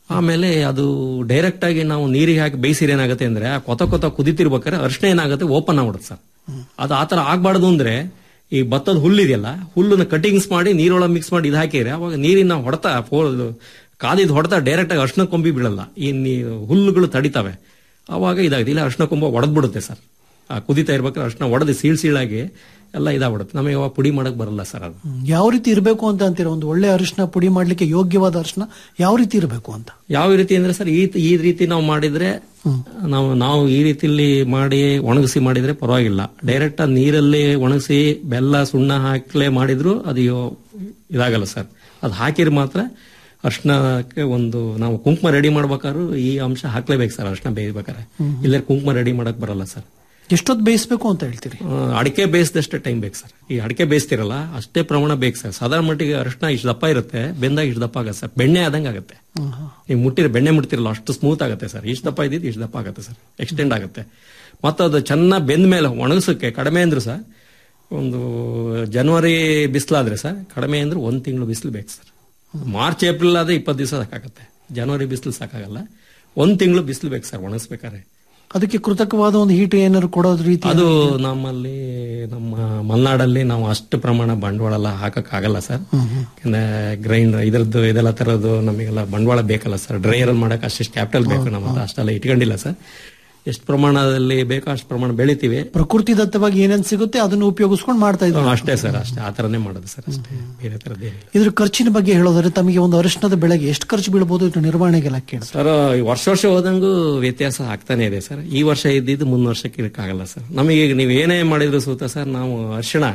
H: ಆಮೇಲೆ ಅದು ಡೈರೆಕ್ಟ್ ಆಗಿ ನಾವು ನೀರಿಗೆ ಹಾಕಿ ಬೇಯಿಸಿದ್ರೆ ಏನಾಗುತ್ತೆ ಅಂದ್ರೆ ಆ ಕೊತ ಕೊತ ಕುದಿತಿರ್ಬೇಕಾದ್ರೆ ಅರ್ಶಿನ ಏನಾಗುತ್ತೆ ಓಪನ್ ಆಗ್ಬಿಡುತ್ತೆ ಸರ್ ಅದು ಆತರ ಆಗ್ಬಾರ್ದು ಅಂದ್ರೆ ಈ ಭತ್ತದ ಹುಲ್ಲಿದೆಯಲ್ಲ ಹುಲ್ಲನ್ನ ಕಟಿಂಗ್ಸ್ ಮಾಡಿ ನೀರೊಳಗೆ ಮಿಕ್ಸ್ ಮಾಡಿ ಇದು ಹಾಕಿದ್ರೆ ಅವಾಗ ನೀರಿನ ಹೊಡೆತ ಕಾದಿದ್ ಹೊಡೆತ ಡೈರೆಕ್ಟ್ ಆಗಿ ಅರ್ಶಿನ ಕೊಂಬಿ ಬೀಳಲ್ಲ ಈ ನೀ- ಹುಲ್ಲುಗಳು ತಡಿತಾವೆ ಅವಾಗ ಇದಾಗುತ್ತೆ ಇಲ್ಲ ಅರ್ಶಿನ ಕೊಂಬ ಒಡೆದ್ಬಿಡುತ್ತೆ ಸರ್ ಆ ಕುದಿತಾ ಇರ್ಬೇಕಾದ್ರೆ ಅರ್ಶಿನ ಒಡೆದು ಸೀಳ್ ಸೀಳಾಗಿ ಎಲ್ಲ ಇದಾಗ್ಬಿಡುತ್ತೆ ನಮಗೆ ಅವಾಗ ಪುಡಿ ಮಾಡಕ್ ಬರಲ್ಲ ಸರ್ ಅದು
G: ಹ್ಮ್. ಯಾವ ರೀತಿ ಇರಬೇಕು ಅಂತ ಅಂತೀರ ಒಂದು ಒಳ್ಳೆ ಅರಿಶಿನ ಪುಡಿ ಮಾಡ್ಲಿಕ್ಕೆ ಯೋಗ್ಯವಾದ ಅರಿಶಿನ ಯಾವ ರೀತಿ ಇರಬೇಕು ಅಂತ
H: ಯಾವ ರೀತಿ ಅಂದ್ರೆ ಸರ್ ಈ ಈ ರೀತಿ ನಾವು ಮಾಡಿದ್ರೆ ನಾವು ನಾವು ಈ ರೀತಿಲಿ ಮಾಡಿ ಒಣಗಿಸಿ ಮಾಡಿದ್ರೆ ಪರವಾಗಿಲ್ಲ ಡೈರೆಕ್ಟ್ ಆ ನೀರಲ್ಲಿ ಒಣಗಿಸಿ ಬೆಲ್ಲ ಸುಣ್ಣ ಹಾಕ್ಲೇ ಮಾಡಿದ್ರು ಅದು ಯೋ- ಇದಾಗಲ್ಲ ಸರ್ ಅದು ಹಾಕಿದ್ರೆ ಮಾತ್ರ ಅರ್ಶನಕ್ಕೆ ಒಂದು ನಾವು ಕುಂಕುಮ ರೆಡಿ ಮಾಡ್ಬೇಕಾದ್ರೂ ಈ ಅಂಶ ಹಾಕ್ಲೇಬೇಕು ಸರ್ ಅರ್ಶನ ಬೇಯ್ಬೇಕಾದ್ರೆ ಇಲ್ಲ ಕುಂಕುಮ ರೆಡಿ ಮಾಡಕ್ ಬರಲ್ಲ ಸರ್
G: ಎಷ್ಟೊತ್ತು ಬೇಯಿಸ್ಬೇಕು ಅಂತ ಹೇಳ್ತೀರಿ
H: ಆ, ಅಡಿಕೆ ಬೇಯಿಸಿದಷ್ಟೇ ಟೈಮ್ ಬೇಕು ಸರ್ ಈ ಅಡಿಕೆ ಬೇಯಿಸ್ತಿರಲ್ಲ ಅಷ್ಟೇ ಪ್ರಮಾಣ ಬೇಕು ಸರ್ ಸಾಧಾರಣ ಮಟ್ಟಿಗೆ ಅರಿಶಿನ ಇಷ್ಟು ದಪ್ಪ ಇರುತ್ತೆ ಬೆಂದಾಗ ಇಷ್ಟು ದಪ್ಪ ಆಗುತ್ತೆ ಸರ್ ಬೆಣ್ಣೆ ಆದಂಗೆ ಆಗುತ್ತೆ ನೀವು ಮುಟ್ಟಿರ ಬೆಣ್ಣೆ ಮುಟ್ತಿರಲ್ಲ ಅಷ್ಟು ಸ್ಮೂತ್ ಆಗುತ್ತೆ ಸರ್ ಇಷ್ಟು ದಪ್ಪ ಇದ್ದಿದ್ದು ಇಷ್ಟು ದಪ್ಪ ಆಗುತ್ತೆ ಸರ್ ಎಕ್ಸ್ಟೆಂಡ್ ಆಗುತ್ತೆ ಮತ್ತು ಅದು ಚೆನ್ನಾಗಿ ಬೆಂದ ಮೇಲೆ ಒಣಗಿಸೋಕೆ ಕಡಿಮೆ ಅಂದ್ರು ಸರ್ ಒಂದು ಜನವರಿ ಬಿಸಿಲಾದ್ರೆ ಸರ್ ಕಡಿಮೆ ಅಂದ್ರೆ ಒಂದು ತಿಂಗಳು ಬಿಸಿಲು ಬೇಕು ಸರ್ ಮಾರ್ಚ್ ಏಪ್ರಿಲ್ ಆದ್ರೆ ಇಪ್ಪತ್ತು ದಿವಸ ಸಾಕಾಗುತ್ತೆ ಜನವರಿ ಬಿಸಿಲು ಸಾಕಾಗಲ್ಲ ಒಂದು ತಿಂಗಳು ಬಿಸಿಲು ಬೇಕು ಸರ್ ಒಣಗಿಸ್ಬೇಕಾದ್ರೆ
G: ಅದಕ್ಕೆ ಕೃತಕವಾದ ಒಂದು ಹೀಟ್ ಏನಾದ್ರು ಕೊಡೋದ್ ರೀತಿ
H: ಅದು ನಮ್ಮಲ್ಲಿ ನಮ್ಮ ಮಲೆನಾಡಲ್ಲಿ ನಾವು ಅಷ್ಟು ಪ್ರಮಾಣ ಬಂಡವಾಳ ಎಲ್ಲ ಹಾಕಕ್ ಆಗಲ್ಲ ಸರ್ ಯಾಕಂದ್ರೆ ಗ್ರೈಂಡರ್ ಇದ್ರದ್ದು ಇದೆಲ್ಲ ತರದ್ದು ನಮಗೆಲ್ಲ ಬಂಡವಾಳ ಬೇಕಲ್ಲ ಸರ್ ಡ್ರೈಯರ್ ಅಲ್ಲಿ ಮಾಡಕ್ ಅಷ್ಟಿಷ್ಟು ಕ್ಯಾಪಿಟಲ್ ಬೇಕು ನಮ್ಮ ಹತ್ರ ಅಷ್ಟೆಲ್ಲ ಇಟ್ಕೊಂಡಿಲ್ಲ ಸರ್ ಎಷ್ಟು ಪ್ರಮಾಣದಲ್ಲಿ ಬೇಕೋ ಅಷ್ಟು ಪ್ರಮಾಣ ಬೆಳಿತೀವಿ
G: ಪ್ರಕೃತಿ ದತ್ತವಾಗಿ ಏನೇನ್ ಸಿಗುತ್ತೆ ಅದನ್ನು ಉಪಯೋಗಿಸ್ಕೊಂಡು ಮಾಡ್ತಾ ಇದ್ರು
H: ಹ್ಮ್, ಅಷ್ಟೇ ಸರ್ ಅಷ್ಟೇ ಆ ತರನೇ ಮಾಡೋದು ಸರ್ ಅಷ್ಟೇ ಬೇರೆ ತರದ್ದೇನಿಲ್ಲ
G: ಇದ್ರ ಖರ್ಚಿನ ಬಗ್ಗೆ ಹೇಳೋದಾದ್ರೆ ತಮಗೆ ಒಂದು ಅರಿಶಿನದ ಬೆಳೆಗೆ ಎಷ್ಟು ಖರ್ಚು ಬೀಳ್ಬೋದು ಇದು ನಿರ್ವಹಣೆಗೆಲ್ಲ ಕೇಳಿ
H: ಸರ್ ಈ ವರ್ಷ ವರ್ಷ ಹೋದಂಗೂ ವ್ಯತ್ಯಾಸ ಆಗ್ತಾನೆ ಇದೆ ಸರ್ ಈ ವರ್ಷ ಇದ್ದಿದ್ದು ಮುಂದ್ ವರ್ಷಕ್ಕೆ ಇರಕ್ಕಾಗಲ್ಲ ಸರ್ ನಮಗೆ ಈಗ ನೀವು ಏನೇ ಮಾಡಿದ್ರು ಸೂತ ಸರ್ ನಾವು ಅರಿಶಿಣ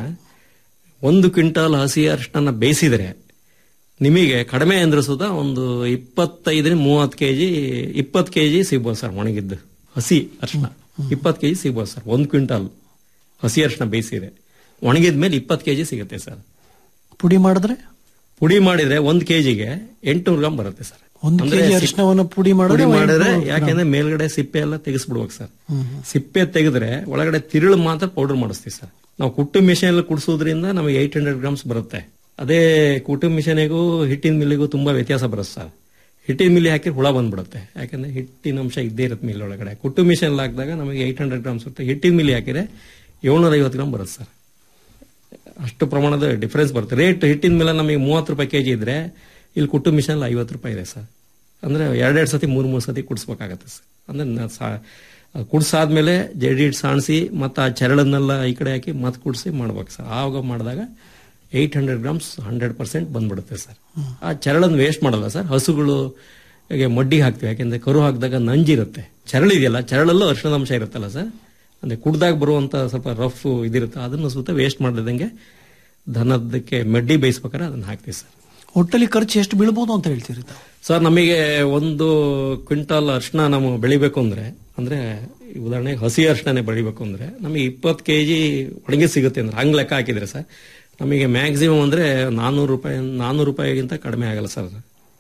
H: ಒಂದು ಕ್ವಿಂಟಾಲ್ ಹಸಿ ಅರಿಶಿನ ಬೇಯಿಸಿದ್ರೆ ನಿಮಗೆ ಕಡಿಮೆ ಅಂದ್ರೆ ಸುತ ಒಂದು ಇಪ್ಪತ್ತೈದರಿಂದ ಮೂವತ್ತು ಕೆಜಿ ಇಪ್ಪತ್ತು ಕೆಜಿ ಸಿಗ್ಬೋದು ಸರ್ ಒಣಗಿದ್ದು ಹಸಿ ಅರಿಶಿನ ಇಪ್ಪತ್ತು ಕೆಜಿ ಸಿಗ್ಬೋದು ಸರ್ ಒಂದು ಕ್ವಿಂಟಾಲ್ ಹಸಿ ಅರಿಶಿನ ಬೇಯಿಸಿದ್ರೆ ಒಣಗಿದ ಇಪ್ಪತ್ತು ಕೆಜಿ ಸಿಗುತ್ತೆ ಸರ್
G: ಪುಡಿ ಮಾಡಿದ್ರೆ
H: ಪುಡಿ ಮಾಡಿದ್ರೆ ಒಂದು ಕೆಜಿಗೆ ಎಂಟುನೂರು ಗ್ರಾಮ್ ಬರುತ್ತೆ ಸರ್
G: ಒಂದು
H: ಅಂದ್ರೆ
G: ಕೆಜಿ
H: ಸಿಪ್-
G: ಅರಿಶಿನವನ್ನು ಪುಡಿ ಮಾಡಿದ್ರೆ
H: ಪುಡಿ ಮಾಡಿದ್ರೆ
G: ಎಂಟ್ನೂರು ಗ್ರಾಮ್.
H: ಯಾಕೆಂದ್ರೆ ಮೇಲ್ಗಡೆ ಸಿಪ್ಪೆ ಎಲ್ಲ ತೆಗೆಸ್ಬಿಡ್ಬೇಕು ಸರ್ ಸಿಪ್ಪೆ ತೆಗೆದ್ರೆ ಒಳಗಡೆ ತಿರುಳು ಮಾತ್ರ ಪೌಡರ್ ಮಾಡಿಸ್ತೀವಿ ಸರ್ ನಾವು ಕುಟ್ಟು ಮಿಷನ್ ಅಲ್ಲಿ ಕುಡಿಸೋದ್ರಿಂದ ನಮಗೆ ಏಟ್ ಹಂಡ್ರೆಡ್ ಗ್ರಾಮ್ಸ್ ಬರುತ್ತೆ ಅದೇ ಕುಟ್ಟು ಮಿಷನಿಗೂ ಹಿಟ್ಟಿನ ಮಿಲ್ಲಿಗೂ ತುಂಬಾ ವ್ಯತ್ಯಾಸ ಬರುತ್ತೆ ಸರ್ ಹಿಟ್ಟಿನ ಮಿಲ್ಲಿ ಹಾಕಿ ಹುಳ ಬಂದ್ಬಿಡುತ್ತೆ ಯಾಕಂದ್ರೆ ಹಿಟ್ಟಿನ ಅಂಶ ಇದ್ದೇ ಇರುತ್ತೆ ಮಿಲ್ ಒಳಗಡೆ ಕುಟ್ಟು ಮಿಷನ್ ಹಾಕಿದಾಗ ನಮಗೆ ಏಟ್ ಹಂಡ್ರೆಡ್ ಗ್ರಾಮ್ಸ್ ಬರುತ್ತೆ ಹಿಟ್ಟಿನ ಮಿಲ್ಲಿ ಹಾಕಿದ್ರೆ ಏಳ್ನೂರ ಐವತ್ತು ಗ್ರಾಮ್ ಬರುತ್ತೆ ಸರ್ ಅಷ್ಟು ಪ್ರಮಾಣದ ಡಿಫರೆನ್ಸ್ ಬರುತ್ತೆ ರೇಟ್ ಹಿಟ್ಟಿನ ಮೇಲೆ ನಮಗೆ ಮೂವತ್ತು ರೂಪಾಯಿ ಕೆಜಿ ಇದ್ರೆ ಇಲ್ಲಿ ಕುಟ್ಟು ಮಿಷನ್ ಐವತ್ತು ರೂಪಾಯಿ ಇದೆ ಸರ್ ಅಂದ್ರೆ ಎರಡೆರಡು ಸತಿ ಮೂರು ಮೂರು ಸತಿ ಕುಡಿಸ್ಬೇಕಾಗತ್ತೆ ಸರ್ ಅಂದ್ರೆ ನ- ಸಾ- ಅದು ಕುಡ್ಸಾದ್ಮೇಲೆ ಜಡಿ ಹಿಟ್ಟು ಸಾಣಿಸಿ ಮತ್ತು ಆ ಚರಳನ್ನೆಲ್ಲ ಈ ಕಡೆ ಹಾಕಿ ಮತ್ತೆ ಕುಡಿಸಿ ಮಾಡ್ಬೇಕು ಸರ್ ಆವಾಗ ಮಾಡಿದಾಗ eight hundred grams hundred percent ಬಂದ್ಬಿಡುತ್ತೆ ಸರ್ ಆ ಚರಳನ್ನು ವೇಸ್ಟ್ ಮಾಡಲ್ಲ ಸರ್ ಹಸುಗಳು ಗೆ ಮಡ್ಡಿ ಹಾಕ್ತೀವಿ ಯಾಕೆಂದ್ರೆ ಕರು ಹಾಕಿದಾಗ ನಂಜಿರುತ್ತೆ ಚರಳಿದೆಯಲ್ಲ ಚರಳಲ್ಲೂ ಅರಿಶಿಣದ ಅಂಶ ಇರುತ್ತಲ್ಲ ಸರ್ ಅಂದ್ರೆ ಕುಡ್ದಾಗ ಬರುವಂತ ಸ್ವಲ್ಪ ರಫ್ ಇದಿರುತ್ತೆ ಅದನ್ನು ಸುತ್ತ ವೇಸ್ಟ್ ಮಾಡದಂಗೆ ದನದಕ್ಕೆ ಮಡ್ಡಿ ಬೇಯಿಸ್ಬೇಕಾದ್ರೆ ಅದನ್ನ ಹಾಕ್ತೀವಿ ಸರ್
G: ಒಟ್ಟಲ್ಲಿ ಖರ್ಚು ಎಷ್ಟು ಬೀಳ್ಬೋದು ಅಂತ ಹೇಳ್ತೀರಿ ತಾವು?
H: ಸರ್ ನಮಗೆ ಒಂದು ಕ್ವಿಂಟಾಲ್ ಅರಿಶಿನ ನಾವು ಬೆಳಿಬೇಕು ಅಂದ್ರೆ ಅಂದ್ರೆ ಈ ಉದಾಹರಣೆಗೆ ಹಸಿ ಅರಿಶಿಣನೇ ಬೆಳಿಬೇಕು ಅಂದ್ರೆ ನಮಗೆ ಇಪ್ಪತ್ತು ಕೆ ಜಿ ಒಣಗಿ ಸಿಗುತ್ತೆ ಅಂದ್ರೆ ಹಂಗ್ ಲೆಕ್ಕ ಹಾಕಿದ್ರೆ ಸರ್ ನಮಗೆ ಮ್ಯಾಕ್ಸಿಮಮ್ ಅಂದ್ರೆ ನಾನ್ನೂರು ರೂಪಾಯಿ ನಾನ್ನೂರು ರೂಪಾಯಿಗಿಂತ ಕಡಿಮೆ ಆಗಲ್ಲ ಸರ್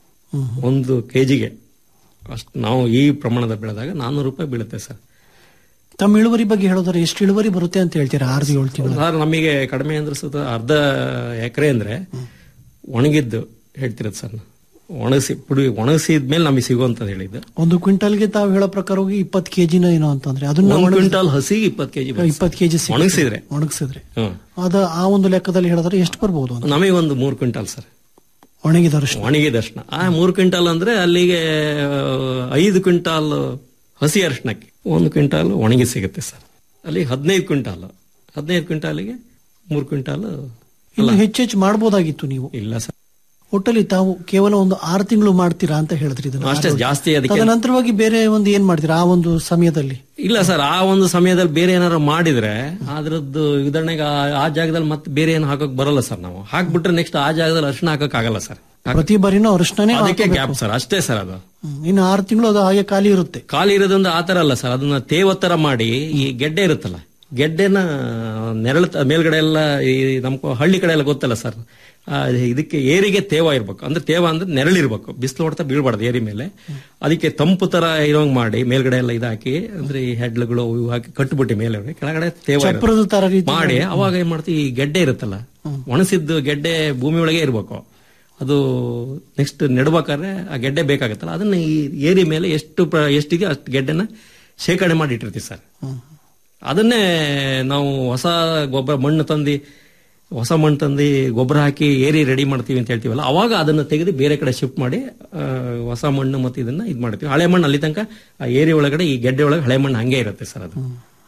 H: ಒಂದು ಕೆ ಜಿಗೆ ಅಷ್ಟು ನಾವು ಈ ಪ್ರಮಾಣದ ಬೆಳೆದಾಗ ನಾನ್ನೂರು ರೂಪಾಯಿ ಬೀಳುತ್ತೆ ಸರ್
G: ತಮ್ಮ ಇಳುವರಿ ಬಗ್ಗೆ ಹೇಳೋದಾದ್ರೆ ಎಷ್ಟು ಇಳುವರಿ ಬರುತ್ತೆ ಅಂತ ಹೇಳ್ತೀರಾ ಆರು ಏಳು ತಿಂಗಳು
H: ಸರ್ ನಮಗೆ ಕಡಿಮೆ ಅಂದ್ರೆ ಸುತ್ತ ಅರ್ಧ ಎಕರೆ ಅಂದ್ರೆ ಒಣಗಿದ್ದು ಹೇಳ್ತಿರದು ಸರ್ ಒಣಗಿಸಿ ಪುಡಿ ಒಣಗಿಸಿದ್ಮೇಲೆ ನಮಗೆ ಸಿಗುವಂತದ್ದು ಹೇಳಿದ್ದು
G: ಒಂದು ಕ್ವಿಂಟಲ್ಗೆ ತಾವು ಹೇಳೋ ಪ್ರಕಾರ ಹೋಗಿ ಇಪ್ಪತ್ತು ಕೆಜಿನ ಏನೋ ಅಂತಂದ್ರೆ ಅದನ್ನ
H: ಒಂದು
G: ಒಣಗಿಸಿ-
H: ಕ್ವಿಂಟಾಲ್ ಹಸಿಗೆ ಇಪ್ಪತ್ತು ಕೆಜಿ
G: ಇಪ್ಪತ್ತು ಕೆಜಿ
H: ಒಣಗಿಸಿದ್ರೆ
G: ಒಣಗಿಸಿದ್ರೆ
H: ಹ್ಮ್.
G: ಅದ ಆ ಒಂದು ಲೆಕ್ಕದಲ್ಲಿ ಹೇಳಿದ್ರೆ ಎಷ್ಟು ಬರ್ಬೋದು ಅಂತ
H: ನಮಗೆ ಒಂದು ಮೂರು ಕ್ವಿಂಟಾಲ್ ಸರ್
G: ಒಣಗಿದ ಅರಿಶಿನ
H: ಒಣಗಿದ ಅರ್ಶಿನ ಆ ಮೂರು ಕ್ವಿಂಟಾಲ್ ಅಂದ್ರೆ ಅಲ್ಲಿಗೆ ಆ, ಐದು ಕ್ವಿಂಟಾಲ್ ಹಸಿ ಅರಿಶಿನಕ್ಕೆ ಒಂದು ಕ್ವಿಂಟಾಲ್ ಒಣಗಿ ಸಿಗುತ್ತೆ ಸರ್ ಅಲ್ಲಿ ಹದಿನೈದು ಕ್ವಿಂಟಾಲ್ ಹದಿನೈದು ಕ್ವಿಂಟಾಲಿಗೆ ಮೂರು ಕ್ವಿಂಟಾಲ್
G: ಇನ್ನು ಹೆಚ್ಚೆಚ್ಚು ಮಾಡ್ಬೋದಾಗಿತ್ತು ನೀವು
H: ಇಲ್ಲ ಸರ್
G: ಒಟ್ಟಲ್ಲಿ ತಾವು ಕೇವಲ ಒಂದು ಆರು ತಿಂಗಳು ಮಾಡ್ತೀರಾ ಅಂತ ಹೇಳಿದ್ರಿ ಇದನ್ನ.
H: ಅಷ್ಟೇ, ಜಾಸ್ತಿ ಅದಕ್ಕೆ-
G: ತದನಂತರವಾಗಿ ಬೇರೆ ಒಂದು ಏನ್ ಮಾಡ್ತೀರಾ ಆ ಒಂದು ಸಮಯದಲ್ಲಿ
H: ಇಲ್ಲ ಸರ್ ಆ ಒಂದು ಸಮಯದಲ್ಲಿ ಬೇರೆ ಏನಾದ್ರು ಮಾಡಿದ್ರೆ ಅದ್ರದ್ದು ಉದಾಹರಣೆಗೆ ಆ- ಆ ಜಾಗದಲ್ಲಿ ಮತ್ತೆ ಬೇರೆ ಏನು ಹಾಕಕ್ ಬರಲ್ಲ ಸರ್ ನಾವು ಹಾಕ್ಬಿಟ್ರೆ ನೆಕ್ಸ್ಟ್ ಆ ಜಾಗದಲ್ಲಿ ಅರಿಶಿನ ಹಾಕಕ್ ಆಗಲ್ಲ ಸರ್
G: ಪ್ರತಿ ಬಾರಿನೂ ಅರಿಶಿನೇ
H: ಅದಕ್ಕೆ ಗ್ಯಾಪ್ ಸರ್ ಅಷ್ಟೇ ಸರ್ ಅದು
G: ಇನ್ನು ಆರು ತಿಂಗಳು ಅದು ಹಾಗೆ ಖಾಲಿ ಇರುತ್ತೆ
H: ಖಾಲಿ ಇರೋದ್ರಿಂದ ಆ ತರ ಅಲ್ಲ ಸರ್ ಅದನ್ನ ತೇವತ್ತರ ಮಾಡಿ ಈ ಗೆಡ್ಡೆ ಇರುತ್ತಲ್ಲ ಗೆಡ್ಡೆನ ನೆರಳು ತ- ಮೇಲ್ಗಡೆ ಎಲ್ಲ ಈ ನಮ್ಮ ಹಳ್ಳಿ ಕಡೆ ಎಲ್ಲ ಗೊತ್ತಲ್ಲ ಸರ್ ಆ, ಇದಕ್ಕೆ ಏರಿಗೆ ತೇವ ಇರ್ಬೇಕು ಅಂದ್ರೆ ತೇವ ಅಂದ್ರೆ ನೆರಳಿರ್ಬೇಕು ಬಿಸಿಲು ಹೊಡ್ತಾ ಬೀಳ್ಬಾರ್ದು ಏರಿ ಮೇಲೆ ಅದಕ್ಕೆ ತಂಪು ತರ ಇರೋಂಗ್ ಮಾಡಿ ಮೇಲ್ಗಡೆ ಎಲ್ಲ ಇದಾಕಿ ಅಂದ್ರೆ ಈ ಹೆಡ್ಲುಗಳು ಇವು ಹಾಕಿ ಕಟ್ಬಿಟ್ಟು ಮೇಲೆ ಕೆಳಗಡೆ ತೇವ ಇರುತ್ತೆ.
G: ಚಪ್ರದ ತರ ರೀತಿ
H: ಮಾಡಿ ಅವಾಗ ಏನ್ ಮಾಡ್ತೀವಿ ಈ ಗೆಡ್ಡೆ ಇರುತ್ತಲ್ಲ ಒಣಸಿದ್ದು ಗೆಡ್ಡೆ ಭೂಮಿ ಒಳಗೆ ಇರ್ಬೇಕು ಅದು ನೆಕ್ಸ್ಟ್ ನೆಡ್ಬೇಕಾದ್ರೆ ಆ ಗೆಡ್ಡೆ ಬೇಕಾಗತ್ತಲ್ಲ ಅದನ್ನ ಈ ಏರಿ ಮೇಲೆ ಎಷ್ಟು ಪ್ರ- ಎಷ್ಟಿದೆ ಅಷ್ಟು ಗೆಡ್ಡೆನ ಶೇಖರಣೆ ಮಾಡಿ ಇಟ್ಟಿರ್ತೀವಿ ಸರ್ ಅದನ್ನೇ ನಾವು ಹೊಸ ಗೊಬ್ಬರ ಮಣ್ಣು ತಂದು ಹೊಸ ಮಣ್ಣು ತಂದು ಗೊಬ್ಬರ ಹಾಕಿ ಏರಿ ರೆಡಿ ಮಾಡ್ತೀವಿ ಅಂತ ಹೇಳ್ತೀವಲ್ಲ ಅವಾಗ ಅದನ್ನ ತೆಗೆದು ಬೇರೆ ಕಡೆ ಶಿಫ್ಟ್ ಮಾಡಿ ಆ, ಹೊಸ ಮಣ್ಣು ಮತ್ತೆ ಇದನ್ನ ಇದು ಮಾಡ್ತೀವಿ ಹಳೆ ಮಣ್ಣು ಅಲ್ಲಿ ತನಕ ಆ ಏರಿ ಒಳಗಡೆ ಈ ಗೆಡ್ಡೆ ಒಳಗೆ ಹಳೆ ಮಣ್ಣು ಹಂಗೆ ಇರುತ್ತೆ ಸರ್ ಅದು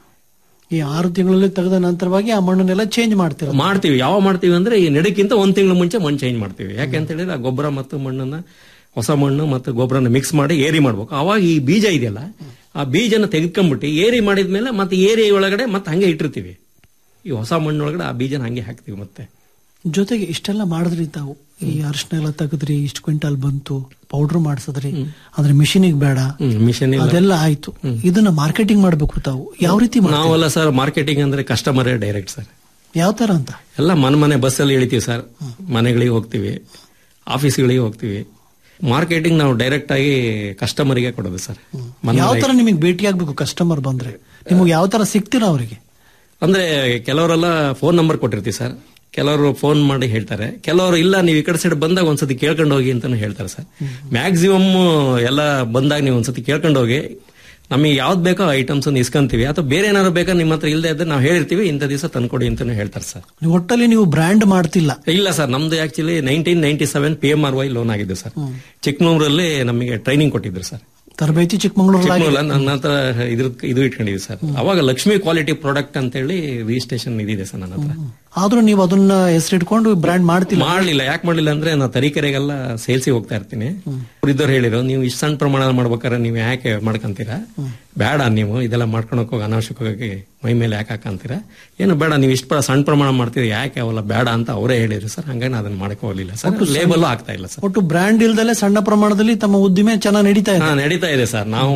G: ಈ ಆರು ತಿಂಗಳಲ್ಲಿ ತೆಗೆದ ನಂತರವಾಗಿ ಆ ಮಣ್ಣನ್ನೆಲ್ಲ ಚೇಂಜ್ ಮಾಡ್ತೀರ
H: ಮಾಡ್ತೀವಿ ಯಾವ ಮಾಡ್ತೀವಿ ಅಂದ್ರೆ ಈ ನೆಡಕ್ಕಿಂತ ಒಂದ್ ತಿಂಗಳು ಮುಂಚೆ ಮಣ್ಣು ಚೇಂಜ್ ಮಾಡ್ತೀವಿ ಯಾಕೆ ಅಂತ ಹೇಳಿದ್ರೆ ಆ ಗೊಬ್ಬರ ಮತ್ತು ಮಣ್ಣನ್ನ ಹೊಸ ಮಣ್ಣು ಮತ್ತು ಗೊಬ್ಬರನ ಮಿಕ್ಸ್ ಮಾಡಿ ಏರಿ ಮಾಡ್ಬೇಕು ಅವಾಗ ಈ ಬೀಜ ಇದೆಯಲ್ಲ ಆ ಬೀಜನ ತೆಗೆದ್ಕೊಂಡ್ಬಿಟ್ಟು ಏರಿ ಮಾಡಿದ್ಮೇಲೆ ಮತ್ತೆ ಏರಿ ಒಳಗಡೆ ಮತ್ತೆ ಹಂಗೆ ಇಟ್ಟಿರ್ತೀವಿ ಈ ಹೊಸ ಮಣ್ಣೊಳಗಡೆ ಆ ಬೀಜನ ಹಂಗೆ ಹಾಕ್ತಿವಿ ಮತ್ತೆ
G: ಜೊತೆಗೆ ಇಷ್ಟೆಲ್ಲ ಮಾಡಿದ್ರಿ ತಾವು ಈ ಅರಿಶಿನ ಎಲ್ಲ ತೆಗೆದ್ರಿ ಇಷ್ಟು ಕ್ವಿಂಟಲ್ ಬಂತು ಪೌಡರ್ ಮಾಡಿಸಿದ್ರಿ ಆದ್ರೆ ಮಿಷಿನಿಗೆ ಬೇಡ
H: ಮಿಷನ್
G: ಅದೆಲ್ಲ ಆಯ್ತು ಇದನ್ನ ಮಾರ್ಕೆಟಿಂಗ್ ಮಾಡ್ಬೇಕು ತಾವು ಯಾವ ರೀತಿ ಮಾಡ್ತೀರಿ?
H: ನಾವೆಲ್ಲ ಸರ್ ಮಾರ್ಕೆಟಿಂಗ್ ಅಂದ್ರೆ ಕಸ್ಟಮರೇ ಡೈರೆಕ್ಟ್ ಸರ್
G: ಯಾವ ತರ ಅಂತ
H: ಎಲ್ಲ ಮನೆ ಮನೆ ಬಸ್ಸಲ್ಲಿ ಇಳಿತೀವಿ ಸರ್ ಮನೆಗಳಿಗೆ ಹೋಗ್ತೀವಿ ಆಫೀಸ್ಗಳಿಗೆ ಹೋಗ್ತೀವಿ ಮಾರ್ಕೆಟಿಂಗ್ ನಾವು ಡೈರೆಕ್ಟ್ ಆಗಿ ಕಸ್ಟಮರಿಗೆ ಕೊಡೋದು ಸರ್ ಮನೆ
G: ಯಾವ
H: ಮನೆಗೆ.
G: ತರ ನಿಮಗೆ ಭೇಟಿ ಆಗ್ಬೇಕು ಕಸ್ಟಮರ್ ಬಂದ್ರೆ ನಿಮಗೆ ಯಾವ ತರ ಸಿಗ್ತೀರಾ ಅವರಿಗೆ
H: ಅಂದ್ರೆ ಕೆಲವರೆಲ್ಲ ಫೋನ್ ನಂಬರ್ ಕೊಟ್ಟಿರ್ತೀವಿ ಸರ್ ಕೆಲವರು ಫೋನ್ ಮಾಡಿ ಹೇಳ್ತಾರೆ ಕೆಲವರು ಇಲ್ಲ ನೀವು ಈ ಕಡೆ ಸೈಡ್ ಬಂದಾಗ ಒಂದ್ಸತಿ ಕೇಳ್ಕೊಂಡು ಹೋಗಿ ಅಂತಾನು ಹೇಳ್ತಾರೆ ಸರ್ ಮ್ಯಾಕ್ಸಿಮಮ್ ಎಲ್ಲ ಬಂದಾಗ ನೀವು ಒಂದ್ಸತಿ ಕೇಳ್ಕೊಂಡು ಹೋಗಿ ನಮಗೆ ಯಾವ್ದು ಬೇಕೋ ಐಟಮ್ಸ್ ಇಸ್ಕೊಂತೀವಿ ಅಥವಾ ಬೇರೆ ಏನಾದ್ರು ಬೇಕಾ ನಿಮ್ಮ ಹತ್ರ ಇಲ್ಲದೆ ಇದ್ರೆ ನಾವು ಹೇಳಿರ್ತೀವಿ ಇಂಥ ದಿವಸ ತಂದ್ಕೊಡಿ ಅಂತಾನು ಹೇಳ್ತಾರೆ ಸರ್
G: ನೀವು ಒಟ್ಟಲ್ಲಿ ನೀವು ಬ್ರ್ಯಾಂಡ್ ಮಾಡ್ತಿಲ್ಲ
H: ಇಲ್ಲ ಸರ್ ನಮ್ದು actually nineteen ninety seven P M R Y loan ಆಗಿದೆ ಸರ್ ಚಿಕ್ಕಮಗಳೂರಲ್ಲಿ ನಮಗೆ ಟ್ರೈನಿಂಗ್ ಕೊಟ್ಟಿದ್ರು ಸರ್
G: ತರಬೇತಿ ಚಿಕ್ಕಮಂಗ್ಳೂರಲ್ಲಿ
H: ಚಿಕ್ಕಮಗಳೂರು ನನ್ನ ಹತ್ರ ಇದ್ರ ಇದು ಇಟ್ಕೊಂಡಿದ್ವಿ ಸರ್ ಅವಾಗ ಲಕ್ಷ್ಮಿ ಕ್ವಾಲಿಟಿ ಪ್ರಾಡಕ್ಟ್ ಅಂತ ಹೇಳಿ ರಿಜಿಸ್ಟ್ರೇಷನ್ ಇದಿದೆ ಸರ್ ನನ್ನ ಹತ್ರ
G: ಆದ್ರೂ ನೀವು ಅದನ್ನ ಹೆಸರಿಟ್ಕೊಂಡು ಬ್ರ್ಯಾಂಡ್ ಮಾಡ್ತಿಲ್ಲ
H: ಮಾಡ್ಲಿಲ್ಲ ಯಾಕೆ ಮಾಡ್ಲಿಲ್ಲ ಅಂದ್ರೆ ನಾನು ತರೀಕೆರೆಗೆಲ್ಲ ಸೇಲ್ಸಿ ಹೋಗ್ತಾ ಇರ್ತೀನಿ ಅವ್ರು ಇದ್ದವ್ರು ಹೇಳಿರೋ ನೀವು ಇಷ್ಟು ಸಣ್ಣ ಪ್ರಮಾಣ ಮಾಡ್ಬೇಕಾದ್ರೆ ನೀವು ಯಾಕೆ ಮಾಡ್ಕೊಂತೀರಾ ಬೇಡ ನೀವು ಇದೆಲ್ಲ ಮಾಡ್ಕೊಳಕ್ ಹೋಗಿ ಅನಾವಶ್ಯಕವಾಗಿ ಮೈ ಮೇಲೆ ಯಾಕೆ ಹಾಕಂತೀರಾ ಏನು ಬೇಡ ನೀವು ಇಷ್ಟು ಸಣ್ಣ ಪ್ರಮಾಣ ಮಾಡ್ತೀರಿ ಯಾಕೆ ಅವೆಲ್ಲ ಬೇಡ ಅಂತ ಅವರೇ ಹೇಳಿದ್ರು ಸರ್ ಹಂಗಾಗಿ ನಾನು ಅದನ್ನ ಮಾಡಕ್ ಹೋಗ್ಲಿಲ್ಲ ಸರ್ ಲೇಬಲ್ ಆಗ್ತಾ ಇಲ್ಲ ಸರ್
G: ಒಟ್ಟು ಬ್ರ್ಯಾಂಡ್ ಇಲ್ದಲೆ ಸಣ್ಣ ಪ್ರಮಾಣದಲ್ಲಿ ತಮ್ಮ ಉದ್ದಿಮೆ ಚೆನ್ನಾಗಿ ನಡೀತಾ ಇದೆ
H: ಹಾ ನಡೀತಾ ಇದೆ ಸರ್ ನಾವು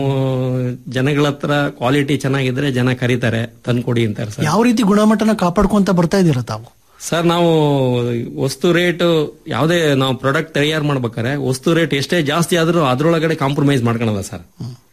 H: ಜನಗಳ ಹತ್ರ ಕ್ವಾಲಿಟಿ ಚೆನ್ನಾಗಿದ್ರೆ ಜನ ಕರೀತಾರೆ ತಂದ್ಕೊಡಿ ಅಂತಾರೆ ಸರ್
G: ಯಾವ ರೀತಿ ಗುಣಮಟ್ಟನ ಕಾಪಾಡ್ಕೊಂತ ಬರ್ತಾ ಇದ್ದೀರಾ ತಾವು
H: ಸರ್ ನಾವು ವಸ್ತು ರೇಟ್ ಯಾವುದೇ ನಾವು ಪ್ರಾಡಕ್ಟ್ ತಯಾರು ಮಾಡ್ಬೇಕಾದ್ರೆ ವಸ್ತು ರೇಟ್ ಎಷ್ಟೇ ಜಾಸ್ತಿ ಆದ್ರೂ ಅದ್ರೊಳಗಡೆ ಕಾಂಪ್ರಮೈಸ್ ಮಾಡ್ಕೊಳಲ್ಲ ಸರ್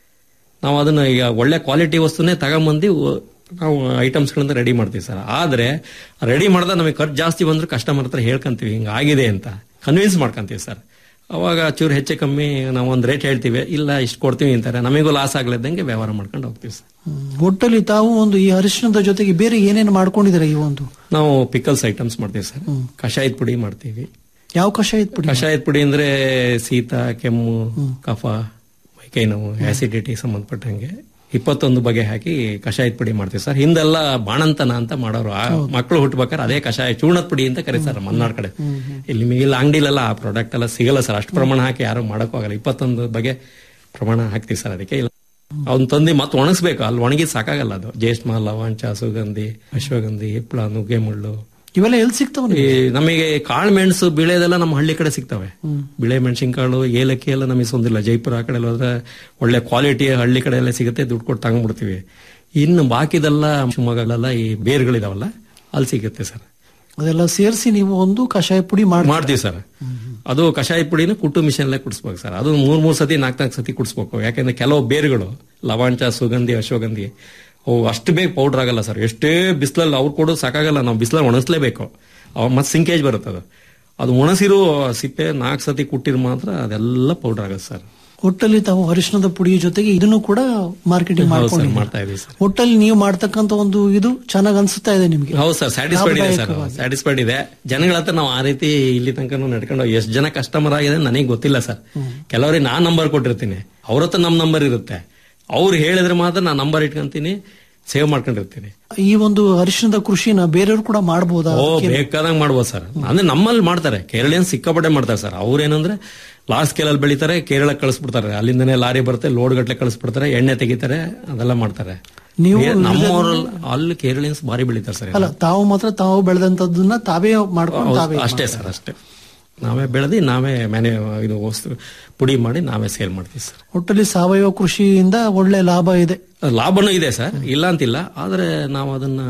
H: ನಾವು ಅದನ್ನ ಈಗ ಒಳ್ಳೆ ಕ್ವಾಲಿಟಿ ವಸ್ತುನೇ ತಗೊಂಬಂದು ನಾವು ಐಟಮ್ಸ್ ಗಳನ್ನ ರೆಡಿ ಮಾಡ್ತೀವಿ ಸರ್ ಆದ್ರೆ ರೆಡಿ ಮಾಡಿದಾಗ ನಮಗೆ ಖರ್ಚು ಜಾಸ್ತಿ ಬಂದ್ರೆ ಕಸ್ಟಮರ್ ಹತ್ರ ಹೇಳ್ಕೊಂತೀವಿ ಹಿಂಗ ಆಗಿದೆ ಅಂತ ಕನ್ವಿನ್ಸ್ ಮಾಡ್ಕೊಂತೀವಿ ಸರ್ ಅವಾಗ ಚೂರು ಹೆಚ್ಚು ಕಮ್ಮಿ ನಾವು ಒಂದು ರೇಟ್ ಹೇಳ್ತೀವಿ ಇಲ್ಲ ಇಷ್ಟು ಕೊಡ್ತೀವಿ ಅಂತಾರೆ ನಮಗೂ ಲಾಸ್ ಆಗ್ಲಿದ್ದಂಗೆ ವ್ಯವಹಾರ ಮಾಡ್ಕೊಂಡು ಹೋಗ್ತೀವಿ ಸರ್
G: ಹ್ಮ್. ಒಟ್ಟಲ್ಲಿ ತಾವು ಒಂದು ಈ ಅರಿಶಿಣದ ಜೊತೆಗೆ ಬೇರೆ ಏನೇನು ಮಾಡ್ಕೊಂಡಿದ್ದೀರಾ ಈ ಒಂದು
H: ನಾವು ಪಿಕಲ್ಸ್ ಐಟಮ್ಸ್ ಮಾಡ್ತೀವಿ ಸರ್ ಕಷಾಯದ ಪುಡಿ ಮಾಡ್ತೀವಿ
G: ಯಾವ ಕಷಾಯದ ಪುಡಿ
H: ಕಷಾಯದ ಪುಡಿ ಅಂದ್ರೆ ಶೀತ ಕೆಮ್ಮು ಕಫ ಮೈಕೈ ನೋವು ಆಸಿಡಿಟಿ ಸಂಬಂಧಪಟ್ಟಂಗೆ ಇಪ್ಪತ್ತೊಂದು ಬಗೆ ಹಾಕಿ ಕಷಾಯದ ಪುಡಿ ಮಾಡ್ತೀವಿ ಸರ್ ಹಿಂದೆಲ್ಲ ಬಾಣಂತನ ಅಂತ ಮಾಡೋರು ಆ ಮಕ್ಕಳು ಹುಟ್ಟಬೇಕಾದ್ರೆ ಅದೇ ಕಷಾಯ ಚೂರ್ಣದ ಪುಡಿ ಅಂತ ಕರೀತಾರೆ ಮನ್ನಾಡ್ ಕಡೆ ಇಲ್ಲಿ ನಿಮಗೆ ಇಲ್ಲಿ ಅಂಗಡಿಲೆಲ್ಲ ಆ ಪ್ರಾಡಕ್ಟ್ ಎಲ್ಲ ಸಿಗಲ್ಲ ಸರ್ ಅಷ್ಟು ಪ್ರಮಾಣ ಹಾಕಿ ಯಾರು ಮಾಡಕ್ಕೂ ಆಗಲ್ಲ ಇಪ್ಪತ್ತೊಂದು ಬಗೆ ಪ್ರಮಾಣ ಹಾಕ್ತೀವಿ ಸರ್ ಅದಕ್ಕೆ ಇಲ್ಲ ಅವ್ನ ತಂದು ಮತ್ತೆ ಒಣಗಿಸ್ಬೇಕು ಅಲ್ಲಿ ಒಣಗಿದ್ ಸಾಕಾಗಲ್ಲ ಅದು ಜ್ಯೇಷ್ಠ ಲವಂಚ ಸುಗಂಧಿ ಅಶ್ವಗಂಧಿ ಹಿಪ್ಪಳ ನುಗ್ಗೆ ಮುಳ್ಳು
G: ಇವೆಲ್ಲ ಎಲ್ಲಿ ಸಿಗ್ತಾವ
H: ಈ ನಮಗೆ ಕಾಳು ಮೆಣಸು ಬಿಳೆದೆಲ್ಲ ನಮ್ಮ ಹಳ್ಳಿ ಕಡೆ ಸಿಗ್ತವೆ ಬಿಳೆ ಮೆಣಸಿನಕಾಳು ಏಲಕ್ಕಿ ಎಲ್ಲ ನಮಗೆ ಸಂದಿಲ್ಲ ಜೈಪುರ ಆ ಕಡೆ ಎಲ್ಲ ಹೋದ್ರೆ ಒಳ್ಳೆ ಕ್ವಾಲಿಟಿ ಹಳ್ಳಿ ಕಡೆ ಎಲ್ಲ ಸಿಗುತ್ತೆ ದುಡ್ಡು ಕೊಟ್ಟು ತಗೊಂಡ್ಬಿಡ್ತೀವಿ ಇನ್ನು ಬಾಕಿದೆಲ್ಲ ಶಿವಮೊಗ್ಗಲೆಲ್ಲ ಈ ಬೇರ್ಗಳಿದಾವಲ್ಲ ಅಲ್ಲಿ ಸಿಗುತ್ತೆ ಸರ್
G: ಅದೆಲ್ಲ ಸೇರಿಸಿ ನೀವು ಒಂದು ಕಷಾಯ ಪುಡಿ ಮಾಡಿ
H: ಮಾಡ್ತೀವಿ ಸರ್ ಅದು ಕಷಾಯ ಪುಡಿನ ಕುಟ್ಟು ಮಿಷನ್ಲೇ ಕುಡಿಸ್ಬೇಕು ಸರ್ ಅದು ಮೂರ್ ಮೂರ್ ಸತಿ ನಾಲ್ಕು ನಾಲ್ಕು ಸತಿ ಕುಡಿಸ್ಬೇಕು ಯಾಕಂದ್ರೆ ಕೆಲವು ಬೇರುಗಳು ಲವಂಚ ಸುಗಂಧಿ ಅಶ್ವಗಂಧಿ ಅವು ಅಷ್ಟು ಬೇಗ ಪೌಡರ್ ಆಗಲ್ಲ ಸರ್ ಎಷ್ಟೇ ಬಿಸಿಲಲ್ಲಿ ಅವ್ರು ಕೊಡೋದು ಸಾಕಾಗಲ್ಲ ನಾವು ಬಿಸಿಲಲ್ಲಿ ಒಣಗಿಸ್ಲೇಬೇಕು ಅವ ಮತ್ತೆ ಸಿಂಕೇಜ್ ಬರುತ್ತೆ ಅದು ಅದು ಒಣಸಿರೋ ಸಿಪ್ಪೆ ನಾಲ್ಕು ಸತಿ ಕುಟ್ಟಿರ್ ಮಾತ್ರ ಅದೆಲ್ಲ ಪೌಡರ್ ಆಗುತ್ತೆ ಸರ್
G: ಒಟ್ಟಲ್ಲಿ ತಾವು ಅರಿಶಿಣದ ಪುಡಿ ಜೊತೆಗೆ ಇದನ್ನು ಕೂಡ ಮಾರ್ಕೆಟಿಂಗ್
H: ಹೌದು ಸರ್
G: ಮಾಡ್ಕೊಂಡು
H: ಮಾಡ್ತಾ ಇದೀವಿ ಸರ್
G: ಒಟ್ಟಲ್ಲಿ ನೀವು ಮಾಡ್ತಕ್ಕಂತ ಒಂದು ಇದು ಚೆನ್ನಾಗಿ ಅನ್ಸುತ್ತಾ ಇದೆ ನಿಮ್ಗೆ
H: ಹೌದು ಸರ್ ಸ್ಯಾಟಿಸ್ಫೈಡ್ ಇದೆ ಸರ್
G: ಲಾಭದಾಯಕವಾಗಿ.
H: ಸ್ಯಾಟಿಸ್ಫೈಡ್ ಇದೆ ಜನಗಳ ಹತ್ರ ನಾವು ಆ ರೀತಿ ಇಲ್ಲಿ ತನಕ ನಡ್ಕೊಂಡು ಎಷ್ಟು ಜನ ಕಸ್ಟಮರ್ ಆಗಿದೆ ನನಗೆ ಗೊತ್ತಿಲ್ಲ ಸರ್ ಕೆಲವರಿಗೆ ನಾನ್ ನಂಬರ್ ಕೊಟ್ಟಿರ್ತೀನಿ ಅವ್ರ ಹತ್ರ ನಮ್ ನಂಬರ್ ಇರುತ್ತೆ ಅವ್ರು ಹೇಳಿದ್ರೆ ಮಾತ್ರ ನಾನು ನಂಬರ್ ಇಟ್ಕೊಂತೀನಿ ಸೇವ್ ಮಾಡ್ಕೊಂಡಿರ್ತೀನಿ
G: ಈ ಒಂದು ಅರಿಶಿಣದ ಕೃಷಿನ ಬೇರೆಯವರು ಕೂಡ ಮಾಡಬಹುದಾ
H: ಓ ಬೇಕಾದಂಗ್ ಮಾಡ್ಬೋದು ಸರ್ ಅಂದ್ರೆ ನಮ್ಮಲ್ಲಿ ಮಾಡ್ತಾರೆ ಕೇರಳಿಯನ್ ಸಿಕ್ಕಾಪಟ್ಟೆ ಮಾಡ್ತಾರೆ ಸರ್ ಅವ್ರೇನಂದ್ರೆ ಲಾಸ್ಟ್ ಸ್ಕೇಲಲ್ಲಿ ಬೆಳಿತಾರೆ ಕೇರಳ ಕಳಿಸ್ಬಿಡ್ತಾರೆ ಅಲ್ಲಿಂದನೇ ಲಾರಿ ಬರುತ್ತೆ ಲೋಡ್ ಗಟ್ಲೆ ಕಳಿಸ್ಬಿಡ್ತಾರೆ ಎಣ್ಣೆ ತೆಗಿತಾರೆ ಅದೆಲ್ಲ ಮಾಡ್ತಾರೆ
G: ನೀವು
H: ಬೇ- ನಮ್ಮೂರಲ್ಲಿ ಅಲ್ಲಿ ಕೇರಳಿಯನ್ಸ್ ಭಾರಿ ಬೆಳಿತಾರೆ ಸರ್
G: ಅಲ್ಲ ತಾವು ಮಾತ್ರ ತಾವು ಬೆಳೆದಂತದನ್ನ ತಾವೇ ಮಾಡ್ಕೊಂಡು
H: ಹೌದು,
G: ತಾವೇ
H: ಅಷ್ಟೇ ಸರ್ ಅಷ್ಟೇ ನಾವೇ ಬೆಳೆದಿ ನಾವೇ ಮ್ಯಾನೆ ಇದು ವಸ್ತು ಪುಡಿ ಮಾಡಿ ನಾವೇ ಸೇಲ್ ಮಾಡ್ತೀವಿ ಸರ್
G: ಒಟ್ಟಲ್ಲಿ ಸಾವಯವ ಕೃಷಿಯಿಂದ ಒಳ್ಳೆ ಲಾಭ ಇದೆ
H: ಲಾಭನೂ ಇದೆ ಸರ್ ಇಲ್ಲ ಅಂತಿಲ್ಲ ಆದ್ರೆ ನಾವು ಅದನ್ನ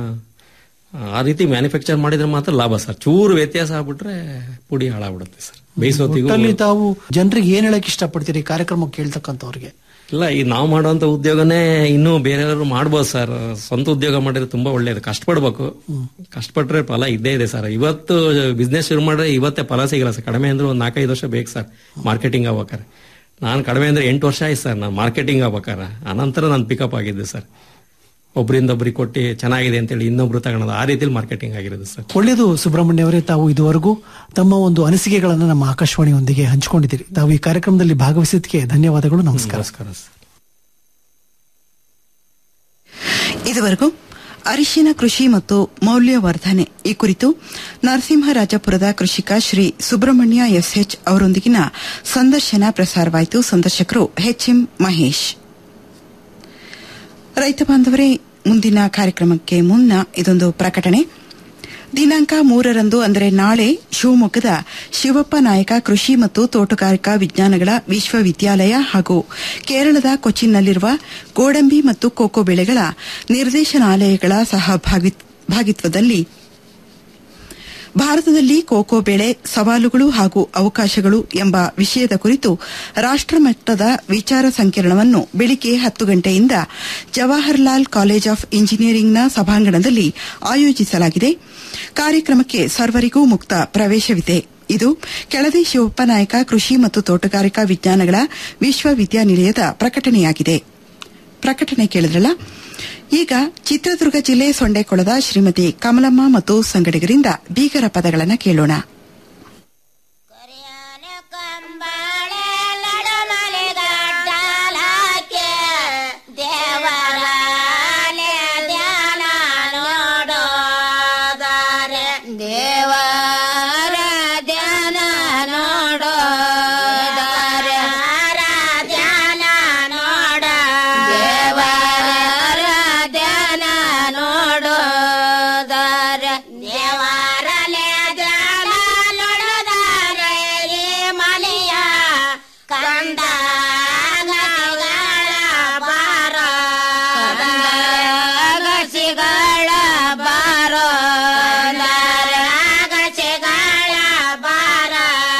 H: ಆ ರೀತಿ ಮ್ಯಾನುಫ್ಯಾಕ್ಚರ್ ಮಾಡಿದ್ರೆ ಮಾತ್ರ ಲಾಭ ಸರ್ ಚೂರು ವ್ಯತ್ಯಾಸ ಆಗ್ಬಿಟ್ರೆ ಪುಡಿ ಹಾಳಾಗ್ಬಿಡುತ್ತೆ ಸರ್ ಬೇಯಿಸೋತಿಗೂ
G: ಒಟ್ಟಲ್ಲಿ ತಾವು ಜನರಿಗೆ ಏನ್ ಹೇಳಕ್ ಇಷ್ಟಪಡ್ತೀರಿ ಈ ಕಾರ್ಯಕ್ರಮ ಕೇಳ್ತಕ್ಕಂಥವ್ರಿಗೆ
H: ಇಲ್ಲ ಈ ನಾವು ಮಾಡುವಂತ ಉದ್ಯೋಗನೇ ಇನ್ನೂ ಬೇರೆಯವರು ಮಾಡ್ಬೋದು ಸರ್ ಸ್ವಂತ ಉದ್ಯೋಗ ಮಾಡಿದ್ರೆ ತುಂಬಾ ಒಳ್ಳೇದು ಕಷ್ಟಪಡ್ಬೇಕು ಕಷ್ಟಪಟ್ರೆ ಫಲ ಇದ್ದೇ ಇದೆ ಸರ್ ಇವತ್ತು ಬಿಸ್ನೆಸ್ ಶುರು ಮಾಡಿದ್ರೆ ಇವತ್ತೇ ಫಲ ಸಿಗಲ್ಲ ಸರ್ ಕಡಿಮೆ ಅಂದ್ರೆ ಒಂದು ನಾಲ್ಕೈದು ವರ್ಷ ಬೇಕು ಸರ್ ಮಾರ್ಕೆಟಿಂಗ್ ಆಗ್ಬೇಕಾರೆ ನಾನು ಕಡಿಮೆ ಅಂದ್ರೆ ಎಂಟು ವರ್ಷ ಆಯ್ತು ಸರ್ ನಾನು ಮಾರ್ಕೆಟಿಂಗ್ ಆಗ್ಬೇಕಾರೆ ಅನಂತರ ನಾನು ಪಿಕಪ್ ಆಗಿದ್ದೆ ಸರ್ ಒಬ್ಬರಿಂದ ಒಬ್ರಿಗೆ ಕೊಟ್ಟು ಚೆನ್ನಾಗಿದೆ ಅಂತೇಳಿ ಇನ್ನೊಬ್ರು ತಗೊಳೋದು ಆ ರೀತಿಲಿ ಮಾರ್ಕೆಟಿಂಗ್ ಆಗಿರೋದು ಸರ್
G: ಒಳ್ಳೆಯದು ಸುಬ್ರಹ್ಮಣ್ಯ ಅವರೇ ತಾವು ಇದುವರೆಗೂ ತಮ್ಮ ಒಂದು ಅನಿಸಿಕೆಗಳನ್ನು ನಮ್ಮ ಆಕಾಶವಾಣಿಯೊಂದಿಗೆ ಹಂಚಿಕೊಂಡಿದ್ದೀರಿ ತಾವು ಈ ಕಾರ್ಯಕ್ರಮದಲ್ಲಿ ಭಾಗವಹಿಸಿದ್ದಕ್ಕೆ ಧನ್ಯವಾದಗಳು ನಮಸ್ಕಾರ
H: ನಮಸ್ಕಾರ ಸರ್
A: ಇದುವರೆಗೂ ಅರಿಶಿನ ಕೃಷಿ ಮತ್ತು ಮೌಲ್ಯವರ್ಧನೆ ಈ ಕುರಿತು ನರಸಿಂಹರಾಜಪುರದ ಕೃಷಿಕ ಶ್ರೀ ಸುಬ್ರಹ್ಮಣ್ಯ ಎಸ್ಎಚ್ ಅವರೊಂದಿಗಿನ ಸಂದರ್ಶನ ಪ್ರಸಾರವಾಯಿತು ಸಂದರ್ಶಕರು ಎಚ್ಎಂ ಮಹೇಶ್ ರೈತ ಬಾಂಧವರೇ ಮುಂದಿನ ಕಾರ್ಯಕ್ರಮಕ್ಕೆ ಮುನ್ನ ಇದೊಂದು ಪ್ರಕಟಣೆ ದಿನಾಂಕ ಮೂರರಂದು ಅಂದರೆ ನಾಳೆ ಶಿವಮೊಗ್ಗದ ಶಿವಪ್ಪ ನಾಯಕ ಕೃಷಿ ಮತ್ತು ತೋಟಗಾರಿಕಾ ವಿಜ್ಞಾನಗಳ ವಿಶ್ವವಿದ್ಯಾಲಯ ಹಾಗೂ ಕೇರಳದ ಕೊಚ್ಚಿನ್ನಲ್ಲಿರುವ ಗೋಡಂಬಿ ಮತ್ತು ಕೋಕೋ ಬೆಳೆಗಳ ನಿರ್ದೇಶನಾಲಯಗಳ ಸಹಭಾಗಿತ್ವದಲ್ಲಿ ಭಾರತದಲ್ಲಿ ಕೋಕೋ ಬೆಳೆ ಸವಾಲುಗಳು ಹಾಗೂ ಅವಕಾಶಗಳು ಎಂಬ ವಿಷಯದ ಕುರಿತು ರಾಷ್ಟಮಟ್ಟದ ವಿಚಾರ ಸಂಕಿರಣವನ್ನು ಬೆಳಿಗ್ಗೆ ಹತ್ತು ಗಂಟೆಯಿಂದ ಜವಾಹರ್ಲಾಲ್ ಕಾಲೇಜ್ ಆಫ್ ಇಂಜಿನಿಯರಿಂಗ್ನ ಸಭಾಂಗಣದಲ್ಲಿ ಆಯೋಜಿಸಲಾಗಿದೆ ಕಾರ್ಯಕ್ರಮಕ್ಕೆ ಸರ್ವರಿಗೂ ಮುಕ್ತ ಪ್ರವೇಶವಿದೆ ಇದು ಕೆಳದಿ ಶಿವಪ್ಪ ನಾಯಕ ಕೃಷಿ ಮತ್ತು ತೋಟಗಾರಿಕಾ ವಿಜ್ಞಾನಗಳ ವಿಶ್ವವಿದ್ಯಾನಿಲಯದ ಪ್ರಕಟಣೆಯಾಗಿದೆ ಪ್ರಕಟಣೆ ಕೇಳಿದ್ರಲ್ಲ ಈಗ ಚಿತ್ರದುರ್ಗ ಜಿಲ್ಲೆ ಸೊಂಡೆಕೊಳದ ಶ್ರೀಮತಿ ಕಮಲಮ್ಮ ಮತ್ತು ಸಂಗಡಿಗರಿಂದ ಬೀಗರ ಪದಗಳನ್ನು ಕೇಳೋಣ
I: ದೇವರ ಧ್ಯಾನ ನೋಡೋದಾರ ಧ್ಯಾನ ನೋಡ ದೇವರ ಧ್ಯಾನ ನೋಡೋದಾರ ದೇವರಲೆ ಧ್ಯಾನ ನೋಡೋದಾರೆ ಈ ಮನೆಯ ಕಂದಾಗ ಬಾರ ಗಸಿಗಳ ಬಾರೋ ಗಸಿಗಳ ಬಾರ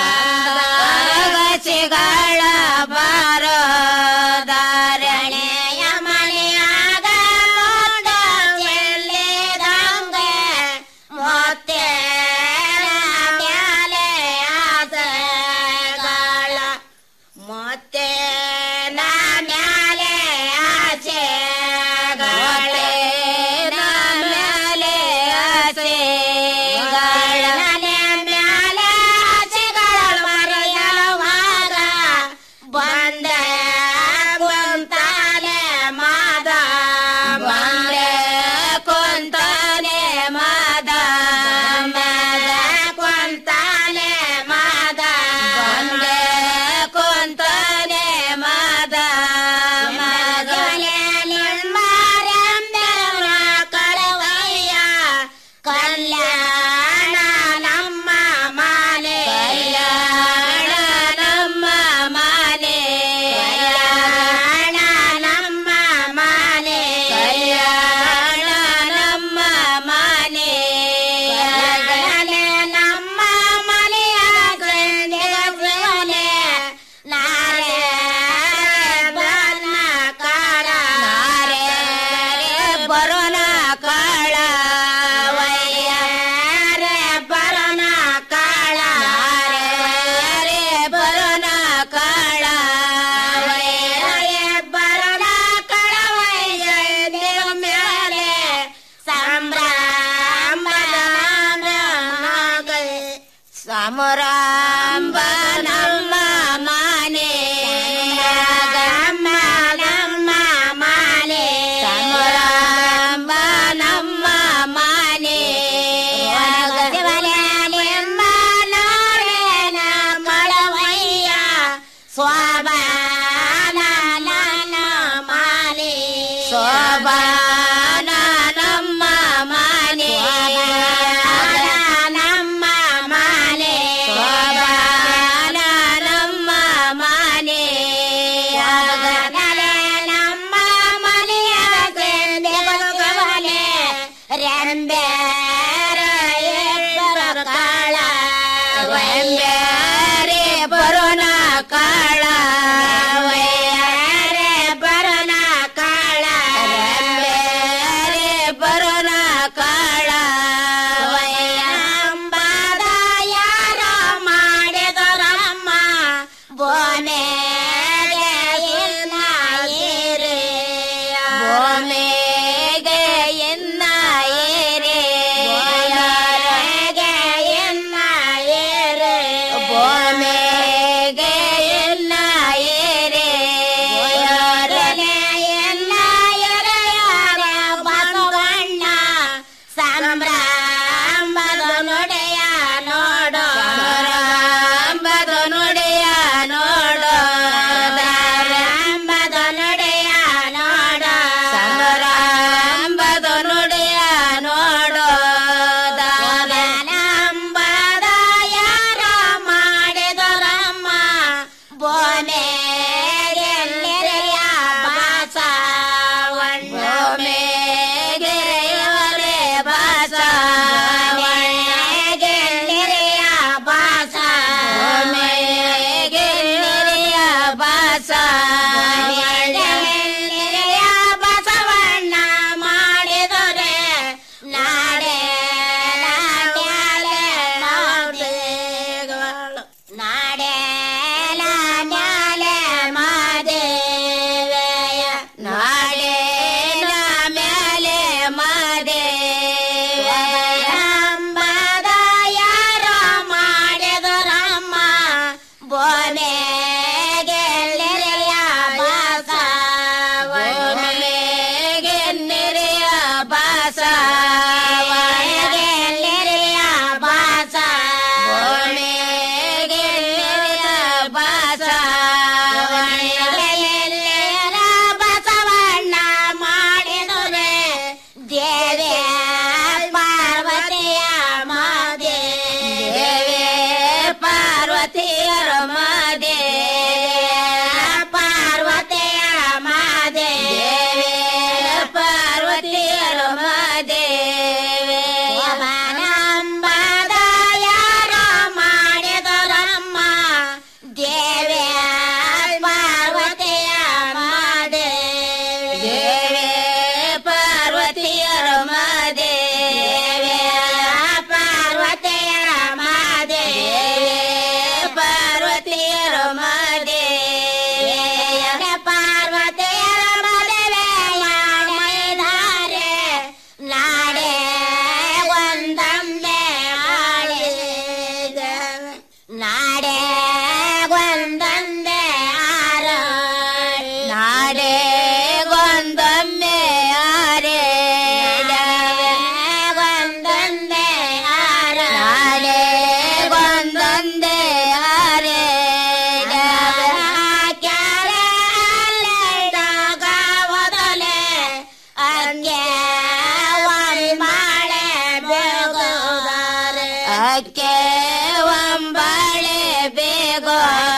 I: ಗಸಿಗಳ ಬಾರೋ ಧಾರಣೆಯ ಮನೆಯಾಗ ನೋಡ ಚೆಲ್ಲಿದಂಗೆ ಮೊತ್ತೆ ಮ್ಯಾಲೆ ಆಸೆಗಳ ಮತ್ತೆ ನಾ ಮ್ಯಾಲೆ ಆಸೆಗಳ ಮ್ಯಾಲೆ ಆಸೆಗಳ ಮ್ಯಾಲೆ ಆಸೆಗಳ ಮರೆಯವಾಗ ಬಂದೆ ಕುಂತಾನೆ ಮಾದ ಬಂದೆ ಕುಂತಾನೆ ಮಾದ ಮಾದ ಕುಂತಾನೆ ಮಾದ ಬಂದೆ ಕುಂತಾನೆ ಮಾದ ಮಗನೇ ನಿಮ್ಮರೆಂಬೆವರ ಕಳವಯ್ಯ ಕಲ್ಯಾಣ ನಮ್ಮ ಮಾಲೆ ಕಲ್ಯಾಣ ನಮ್ಮ ಮಾಲೆ ಕಲ್ಯಾಣ ನಮ್ಮ ಮಾಲೆ ಕಲ್ಯಾಣ ನಮ್ಮ ಮಾಲೆ ಕಲ್ಯಾಣ ನಮ್ಮ ಮನೆಯ ಗಂಡೆಗವನೆ ನಾರೆ ಬನ್ನ ಕಾಳ ನಾರೆ ಬರೋನ ಕಾಳ ವಯ್ಯಾರೆ ಬರೋನ ಕಾಳ ನಾರೆ ಬರೋನ ಕಾಳ ವಯ್ಯಾರೆ ಬರೋನ ಕಾಳ ವಯ್ಯ ಮೇಲೆ ಸಂಭ್ರಮದ ಸಮರಾಂಬ ನಮ್ಮ ಮಾನೆ ಗಮ್ಮ ನಮ್ಮ ಮಾನೆ ಸಮರಾಂಬ ನಮ್ಮ ಮಾನೆ ನಿಮ್ಮ ನೋಡೇನ ಮಳವಯ್ಯ ಸ್ವಾಭಾನ ನನ್ನ ಮಾನೆ ಶೋಭಾನ ನಮ್ಮ ಮಾನೆ ನಮ್ಮ ಮಾನೆ ಶೋಭಾನ ನಮ್ಮ ಮಾನೆ ನಮ್ಮ ಮನೆಯ ದೇವಗವನೆ ರೆಂಬೇರ ಕಾಳ ರೆಂಬೇರೆ ಬರೋಣ ಕಾಳ ಸಂಭ್ರಮದ ನುಡಿಯ ನೋಡೋ ಸಂಭ್ರಮದ ನುಡಿಯ ನೋಡೋ ಸಂಭ್ರಮದ ನುಡಿಯ ನೋಡೋ ಸಂಭ್ರಮದ ನುಡಿಯ ನೋಡೋ ದಾನಂಬದ ಯಾರ ಮಾಡಿದರಮ್ಮ ಬೋನೆ ಗೆಲ್ಲೆರೆಯ ಬಾಸವಣ್ಣ ಮೇಗೆಯವರೇ ಬಾಸ ಗೆಲ್ಲೆರೆಯ ಬಾಸ ಮೇಗೆಲ್ಲೆರೆಯ ಬಾಸ ಗೆಲ್ಲೆರೆಯ ಬಸವಣ್ಣ ಮಾಡಿದರೆ ನಾಡೆ ನಾಡ್ಯಾಲೆ ಮಾದೇಗಳು ನಾಡೆ ನ್ಯಾಲೆ ಮಾದೇವಯ ನಾಡೆ ಮೇಲೆ ಮಾದೇವಂಬದ ಯಾರ ಮಾಡಿದರಮ್ಮ ಬೋನೆ ಗೆಲ್ಲೆರೆಯ ಬಾಸ ಗೆಲ್ಲೆರೆಯ ಬಾಸ ಗೆಲ್ಲೆರೆಯ ಬಾಸ ಗೆಲ್ಲೆರೆಯ ಬಾಸ ಗೆಲ್ಲೆರೆಯ ಬಸವಣ್ಣ ಮಾಡಿದರೆ ದೇವೇ ಪಾರ್ವತಿಯ ಮಾದೇ ದೇವೇ ಪಾರ್ವತಿಯರ ಮಾದೇ ಪಾರ್ವತಿಯ ಮಾದೇ ಪಾರ್ವತಿಯರ ಮಾದೇವೇ ನಂಬದ ಯಾರ ಮಾಡಿದರಮ್ಮ ದೇವೇ ಪಾರ್ವತಿಯ ಮಾದೇ ದೇವೇ ಪಾರ್ವತಿಯರ ಮಾದೇ ಪಾರ್ವತಿಯರ ಮಾದೇ ಪಾರ್ವತಿಯರ ಮಾದೇ ಪಾರ್ವತಿಯರ ಮದುವೆ ಮಾಡಿದ್ದಾರೆ ನಾಡೆ ಒಂದೊಮ್ಮೆ ಆಳಿದ ನಾಡೆ ಒಂದೊಂದೇ ಆರ ನಾಡೆ ಒಂದೊಮ್ಮೆ ಆರೆ ಒಂದೊಂದೇ ಆರ ನಾಡೆ ಒಂದೊಂದೇ ಆರೆ ಕ್ಯಾರೆ ಅಲ್ಲೆದಾಗ ಒದಲೆ ಅಂಗೆ ಒಂಬಾಳೆ ಬೇಗೋದಾರೆ ಅಕ್ಕೆ ಒಂಬಾಳೆ ಬೇಗೋ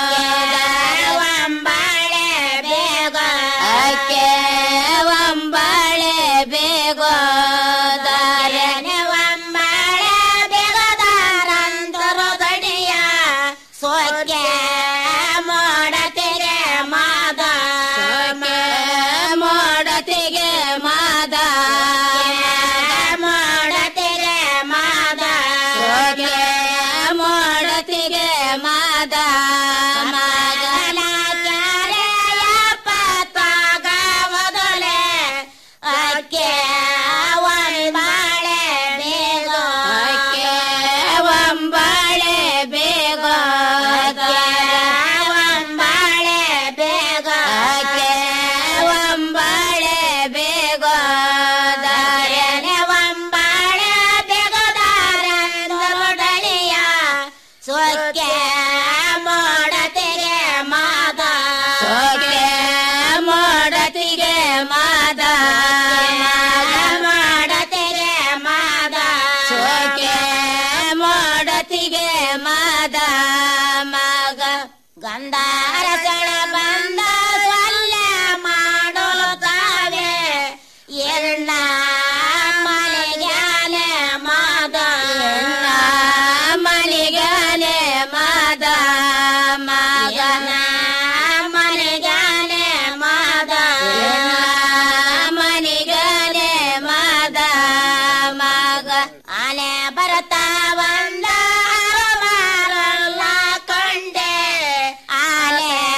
I: ಒಂಬಾಳೆ ಬೇಗ ಅಕ್ಕೆ ಒಂಬಾಳೆ ಬೇಗೋ ದಾರನೆ ಒಂಬಾಳೆ ಬೇಗದಾರಂತರು ಗಡಿಯ ಸೋಕೆ ಮೋಡತಿಗೆ ಮಾದ ಮೋಡತಿಗೆ ಮಾದ ಮೋಡತಿಗೆ ಮಾದ ಸೋಕೆ ಮೋಡತಿಗೆ ಮಾದ ಮಗನ ಕ್ಯಾರೆಯ ಪತ್ತಾಗ ಮೊದಲೇ ಅಕ್ಕೆ ಒಂಬಾಳೆ ಬೇಗ ಅಕ್ಕೆ ಒಂಬಾಳೆ ಬೇಗ ಒಂಬಾಳೆ ಬೇಗ ಅಕ್ಕೆ ಒಂಬಾಳೆ ಬೇಗ ದಾರನೆ ಒಂಬಾಳೆ ಬೇಗದಾರಂದೊಡಲಿಯ ಸೊಕ್ಕೆ ಮೋಡತಿಗೆ ಮಾದ ಸೊಕ್ಕೆ ಮೋಡತಿಗೆ ಮಾದ ಮಾಡತಿಗೆ ಮಾದ ಸೊಕ್ಕೆ ಮೋಡತಿಗೆ ಮಾದ ಮಗ ಗಂಧಾರಸಳ ಬಂದ ಸೊಲ್ಲೆ ಮಾಡಲು ತಾವೆ ಎಣ್ಣ ಮನೆಗಾನೆ ಮಾದ ಎಣ್ಣ ಮನೆಗಾನೆ ಮಾದ ಮಗನ ಮನೆಗಾನೆ ಮಾದ ಮನೆಗಾನೆ ಮಾದ ಮಗ ಆನೆ ಬರ್ತಾ ಬಂದ ಮಾರಲ್ಲ ಕಂಡೆ ಆನೆ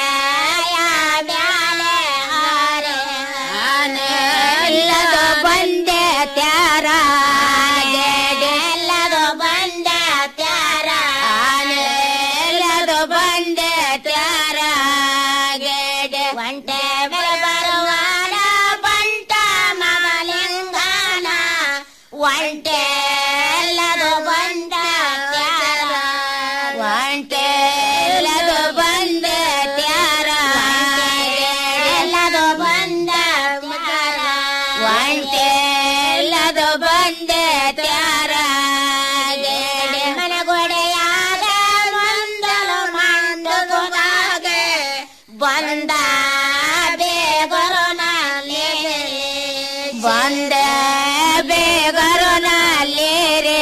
I: ಒಂಟೆ ಬರುವಾನ ಬಂಟ ಮಮಲಿಂಗನ ಒಂಟೆ ಎಲ್ಲದು ಬಂದ ತ್ಯಾರ ಒಂಟೆ ಎಲ್ಲದು ಬಂದ ತ್ಯಾರ ಎಲ್ಲದು ಬಂದ ತ್ಯಾರ ಒಂಟೆ ಎಲ್ಲದು ಬಂದ ತ್ಯಾರ ಗೇಡೆ ಮನಗೊಡೆಯಾಗ ಮಂದಲು ಮಂಡುಗಾಗೆ ಬಂದ ಬೇಗರು ನಲ್ಲಿ ಬಂದ ಬೇಗರು ನಲ್ಲಿ ರೇ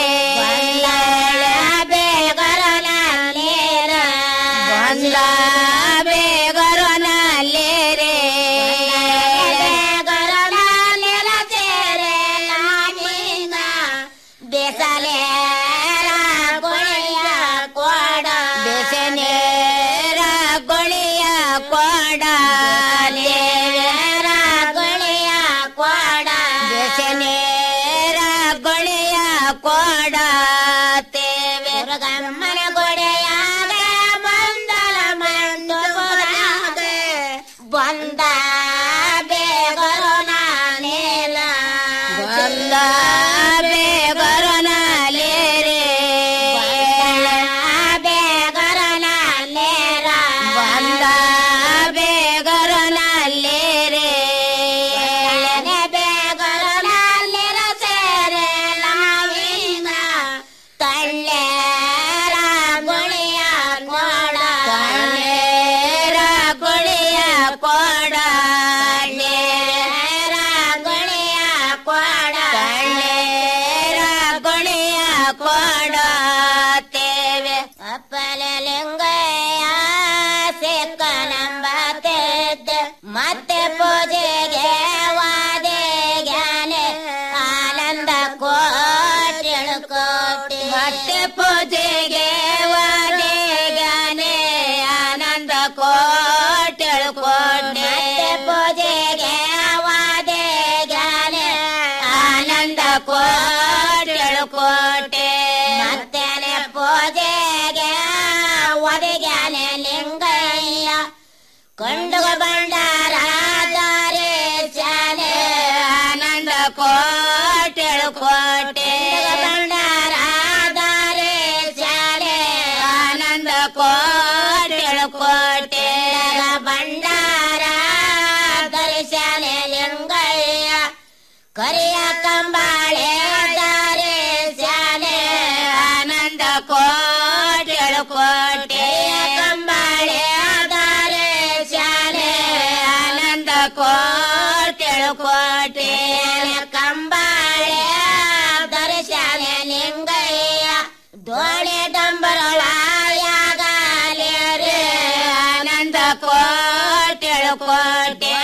I: ಬೇಗರು ನಲ್ಲಿ ಬಂದ ಬೇಗರು ನಲ್ಲಿ ರೇ ಬೇಗರು ನಲ್ಲಿ ಸೇರೆ ನಾನಿಂಗ ಬೇಸಲೇರ ಗೊಳಿಯ ಕೊಡ ಬೇಸನೇರ ಗೊಳಿಯ ಕೊಡ ಲೇರ ಗೊಳಿಯ ಕೊಡ ಬೇಸನೇರ ಗೊಳಿಯ ಕೊಡ ತೇವೆ ಗಮ್ಮನ ಗೊಡೆಯಾಗ ಬಂದಲ ಮಂದು ಬಂದ ಬೇಗರು ನಾನೇಲ ಬಂದ ಬೇಗರು ನಾಲೇರೆ ಬೇಗರು ನಾಲೇರ ಬಂದ ಬೇಗರು ನಾಲೇರೆ ಬೇಗರು ನಾಲೇರ ಸೇರೆ ನಾವಿಂಗ ತಳ್ಳೇರ ಗುಳಿಯ ಕೊಡ ತಳ್ಳೇರ ಗುಳಿಯ ಕೊಡ ನೇರ ಗುಳಿಯ ಕೊಡ ತಳ್ಳೇರ ಗುಳಿಯ ಕೊಡ ತೇವೆ ಅಪ್ಪಲ ಲಿಂಗಯ್ಯ ಸಿಕ್ಕ ನಂಬತ್ತಿದ್ದ ಮತ್ತೆ ಪೂಜೆಗೆ ವಾದೆ ಜ್ಞಾನೆ ಆನಂದ ಕೋಟಿಳು ಕೋಟಿ ಮತ್ತೆ ಪೂಜೆಗೆ ವಾದೆ ಜ್ಞಾನೆ ಆನಂದ ಕೋಟಿಳು ಕೋಟಿ ಮತ್ತೆ ಪೂಜೆಗೆ ವಾದೆ ಜ್ಞಾನೆ ಆನಂದ ಕೋಟಿಳು ಕೋಟೆ ಮತ್ತೇನೆ ಪೂಜೆಗೆ ಒದಗ್ಯಾನೆ ಲಿಂಗಯ್ಯ ಕೊಂಡುಗ ಬಂಡಾರ ದಾರೆ ಶಾಲೆ ಆನಂದ ಕೋಟೆಳು ಕೋಟೆ ಬಂಡಾರ ದಾರೆ ಶಾಲೆ ಆನಂದ ಕೋಟೆಳು ಕೋಟೆ ಬಂಡಾರ ದರ್ಶನೆ ಲಿಂಗಯ್ಯ ಕರಿಯ ಕಂಬಾಳೆ ದಾರೆ ಶಾಲೆ ಆನಂದ ಕೋಟೆಳು ಕೋಟೆ ಕಂಬಾಳೆ ದಾರೆ ಶಾಲೆ ಆನಂದ ಕೋಟೆಳು ಕೋಟೆ ಕಂಬಾಳೆ ದರ್ಶನ ಲಿಂಗಯ್ಯ ದೋಣೆ ಡಂಬರೊಳಯಾಗಲೇ ರೇ ಆನಂದ ಕೋಟೆಳು ಕೋಟೆ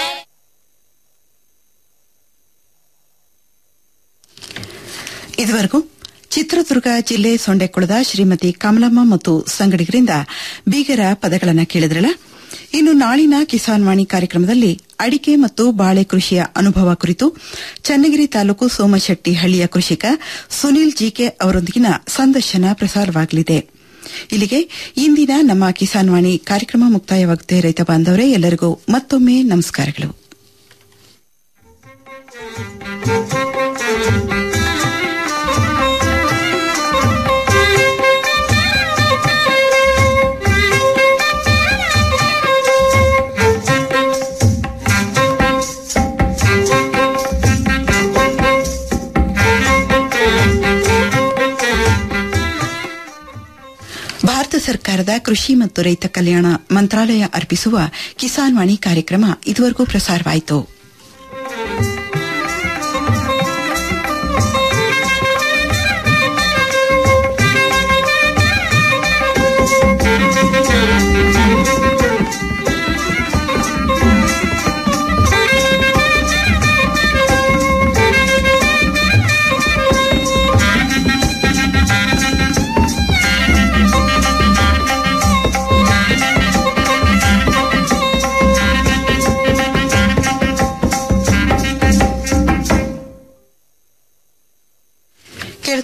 A: ಇದುವರೆಗೂ ಚಿತ್ರದುರ್ಗ ಜಿಲ್ಲೆ ಸೊಂಡೆಕೊಳದ ಶ್ರೀಮತಿ ಕಮಲಮ್ಮ ಮತ್ತು ಸಂಗಡಿಗರಿಂದ ಬೀಗರ ಪದಗಳನ್ನು ಕೇಳಿದ್ರಲ್ಲ ಇನ್ನು ನಾಳಿನ ಕಿಸಾನ್ ವಾಣಿ ಕಾರ್ಯಕ್ರಮದಲ್ಲಿ ಅಡಿಕೆ ಮತ್ತು ಬಾಳೆ ಕೃಷಿಯ ಅನುಭವ ಕುರಿತು ಚನ್ನಗಿರಿ ತಾಲೂಕು ಸೋಮಶೆಟ್ಟಿ ಹಳ್ಳಿಯ ಕೃಷಿಕ ಸುನೀಲ್ ಜಿಕೆ ಅವರೊಂದಿಗಿನ ಸಂದರ್ಶನ ಪ್ರಸಾರವಾಗಲಿದೆ ಇಲ್ಲಿಗೆ ಇಂದಿನ ನಮ್ಮ ಕಿಸಾನ್ ವಾಣಿ ಕಾರ್ಯಕ್ರಮ ಮುಕ್ತಾಯವಾಗುತ್ತೆ ರೈತ ಬಾಂಧವರೇ ಎಲ್ಲರಿಗೂ ಮತ್ತೊಮ್ಮೆ ನಮಸ್ಕಾರಗಳು ಭಾರತ ಸರ್ಕಾರದ ಕೃಷಿ ಮತ್ತು ರೈತ ಕಲ್ಯಾಣ ಮಂತ್ರಾಲಯ ಅರ್ಪಿಸುವ ಕಿಸಾನ್ ವಾಣಿ ಕಾರ್ಯಕ್ರಮ ಇದುವರೆಗೂ ಪ್ರಸಾರವಾಯಿತು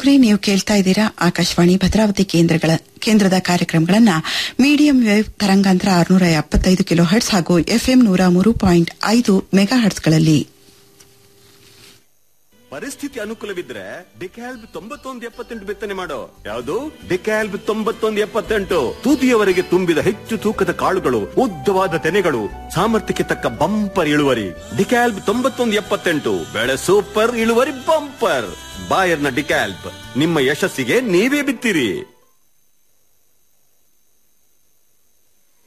A: ಕೇಳುಗರೆ ನೀವು ಕೇಳ್ತಾ ಇದ್ದೀರಾ ಆಕಾಶವಾಣಿ ಭದ್ರಾವತಿ ಕೇಂದ್ರಗಳ ಕೇಂದ್ರದ ಕಾರ್ಯಕ್ರಮಗಳನ್ನ ಮೀಡಿಯಂ ವೇವ್ ತರಂಗಾಂತರ ಆರುನೂರ ಎಪ್ಪತ್ತೈದು ಕಿಲೋ ಹರ್ಟ್ಸ್ ಹಾಗೂ ಎಫ್ಎಂ ನೂರ ಮೂರು ಪಾಯಿಂಟ್ ಐದು ಮೆಗಾ ಹರ್ಟ್ಸ್ಗಳಲ್ಲಿ
B: ಪರಿಸ್ಥಿತಿ ಅನುಕೂಲವಿದ್ರೆ ಡಿಕ್ಯಾಲ್ಬ್ ತೊಂಬತ್ತೊಂದು ಎಪ್ಪತ್ತೆಂಟು ಬಿತ್ತನೆ ಮಾಡೋ ಯಾವುದು ಡಿಕ್ಯಾಲ್ಬ್ ತೊಂಬತ್ತೊಂದು ಎಪ್ಪತ್ತೆಂಟು ತುದಿಯವರೆಗೆ ತುಂಬಿದ ಹೆಚ್ಚು ತೂಕದ ಕಾಳುಗಳು ಉದ್ದವಾದ ತೆನೆಗಳು ಸಾಮರ್ಥ್ಯಕ್ಕೆ ತಕ್ಕ ಬಂಪರ್ ಇಳುವರಿ ಡಿಕ್ಯಾಲ್ಬ್ ತೊಂಬತ್ತೊಂದು ಎಪ್ಪತ್ತೆಂಟು ಬೆಳೆ ಸೂಪರ್ ಇಳುವರಿ ಬಂಪರ್ ಬಾಯರ್ನ ಡಿಕ್ಯಾಲ್ಬ್ ನಿಮ್ಮ ಯಶಸ್ಸಿಗೆ ನೀವೇ ಬಿತ್ತಿರಿ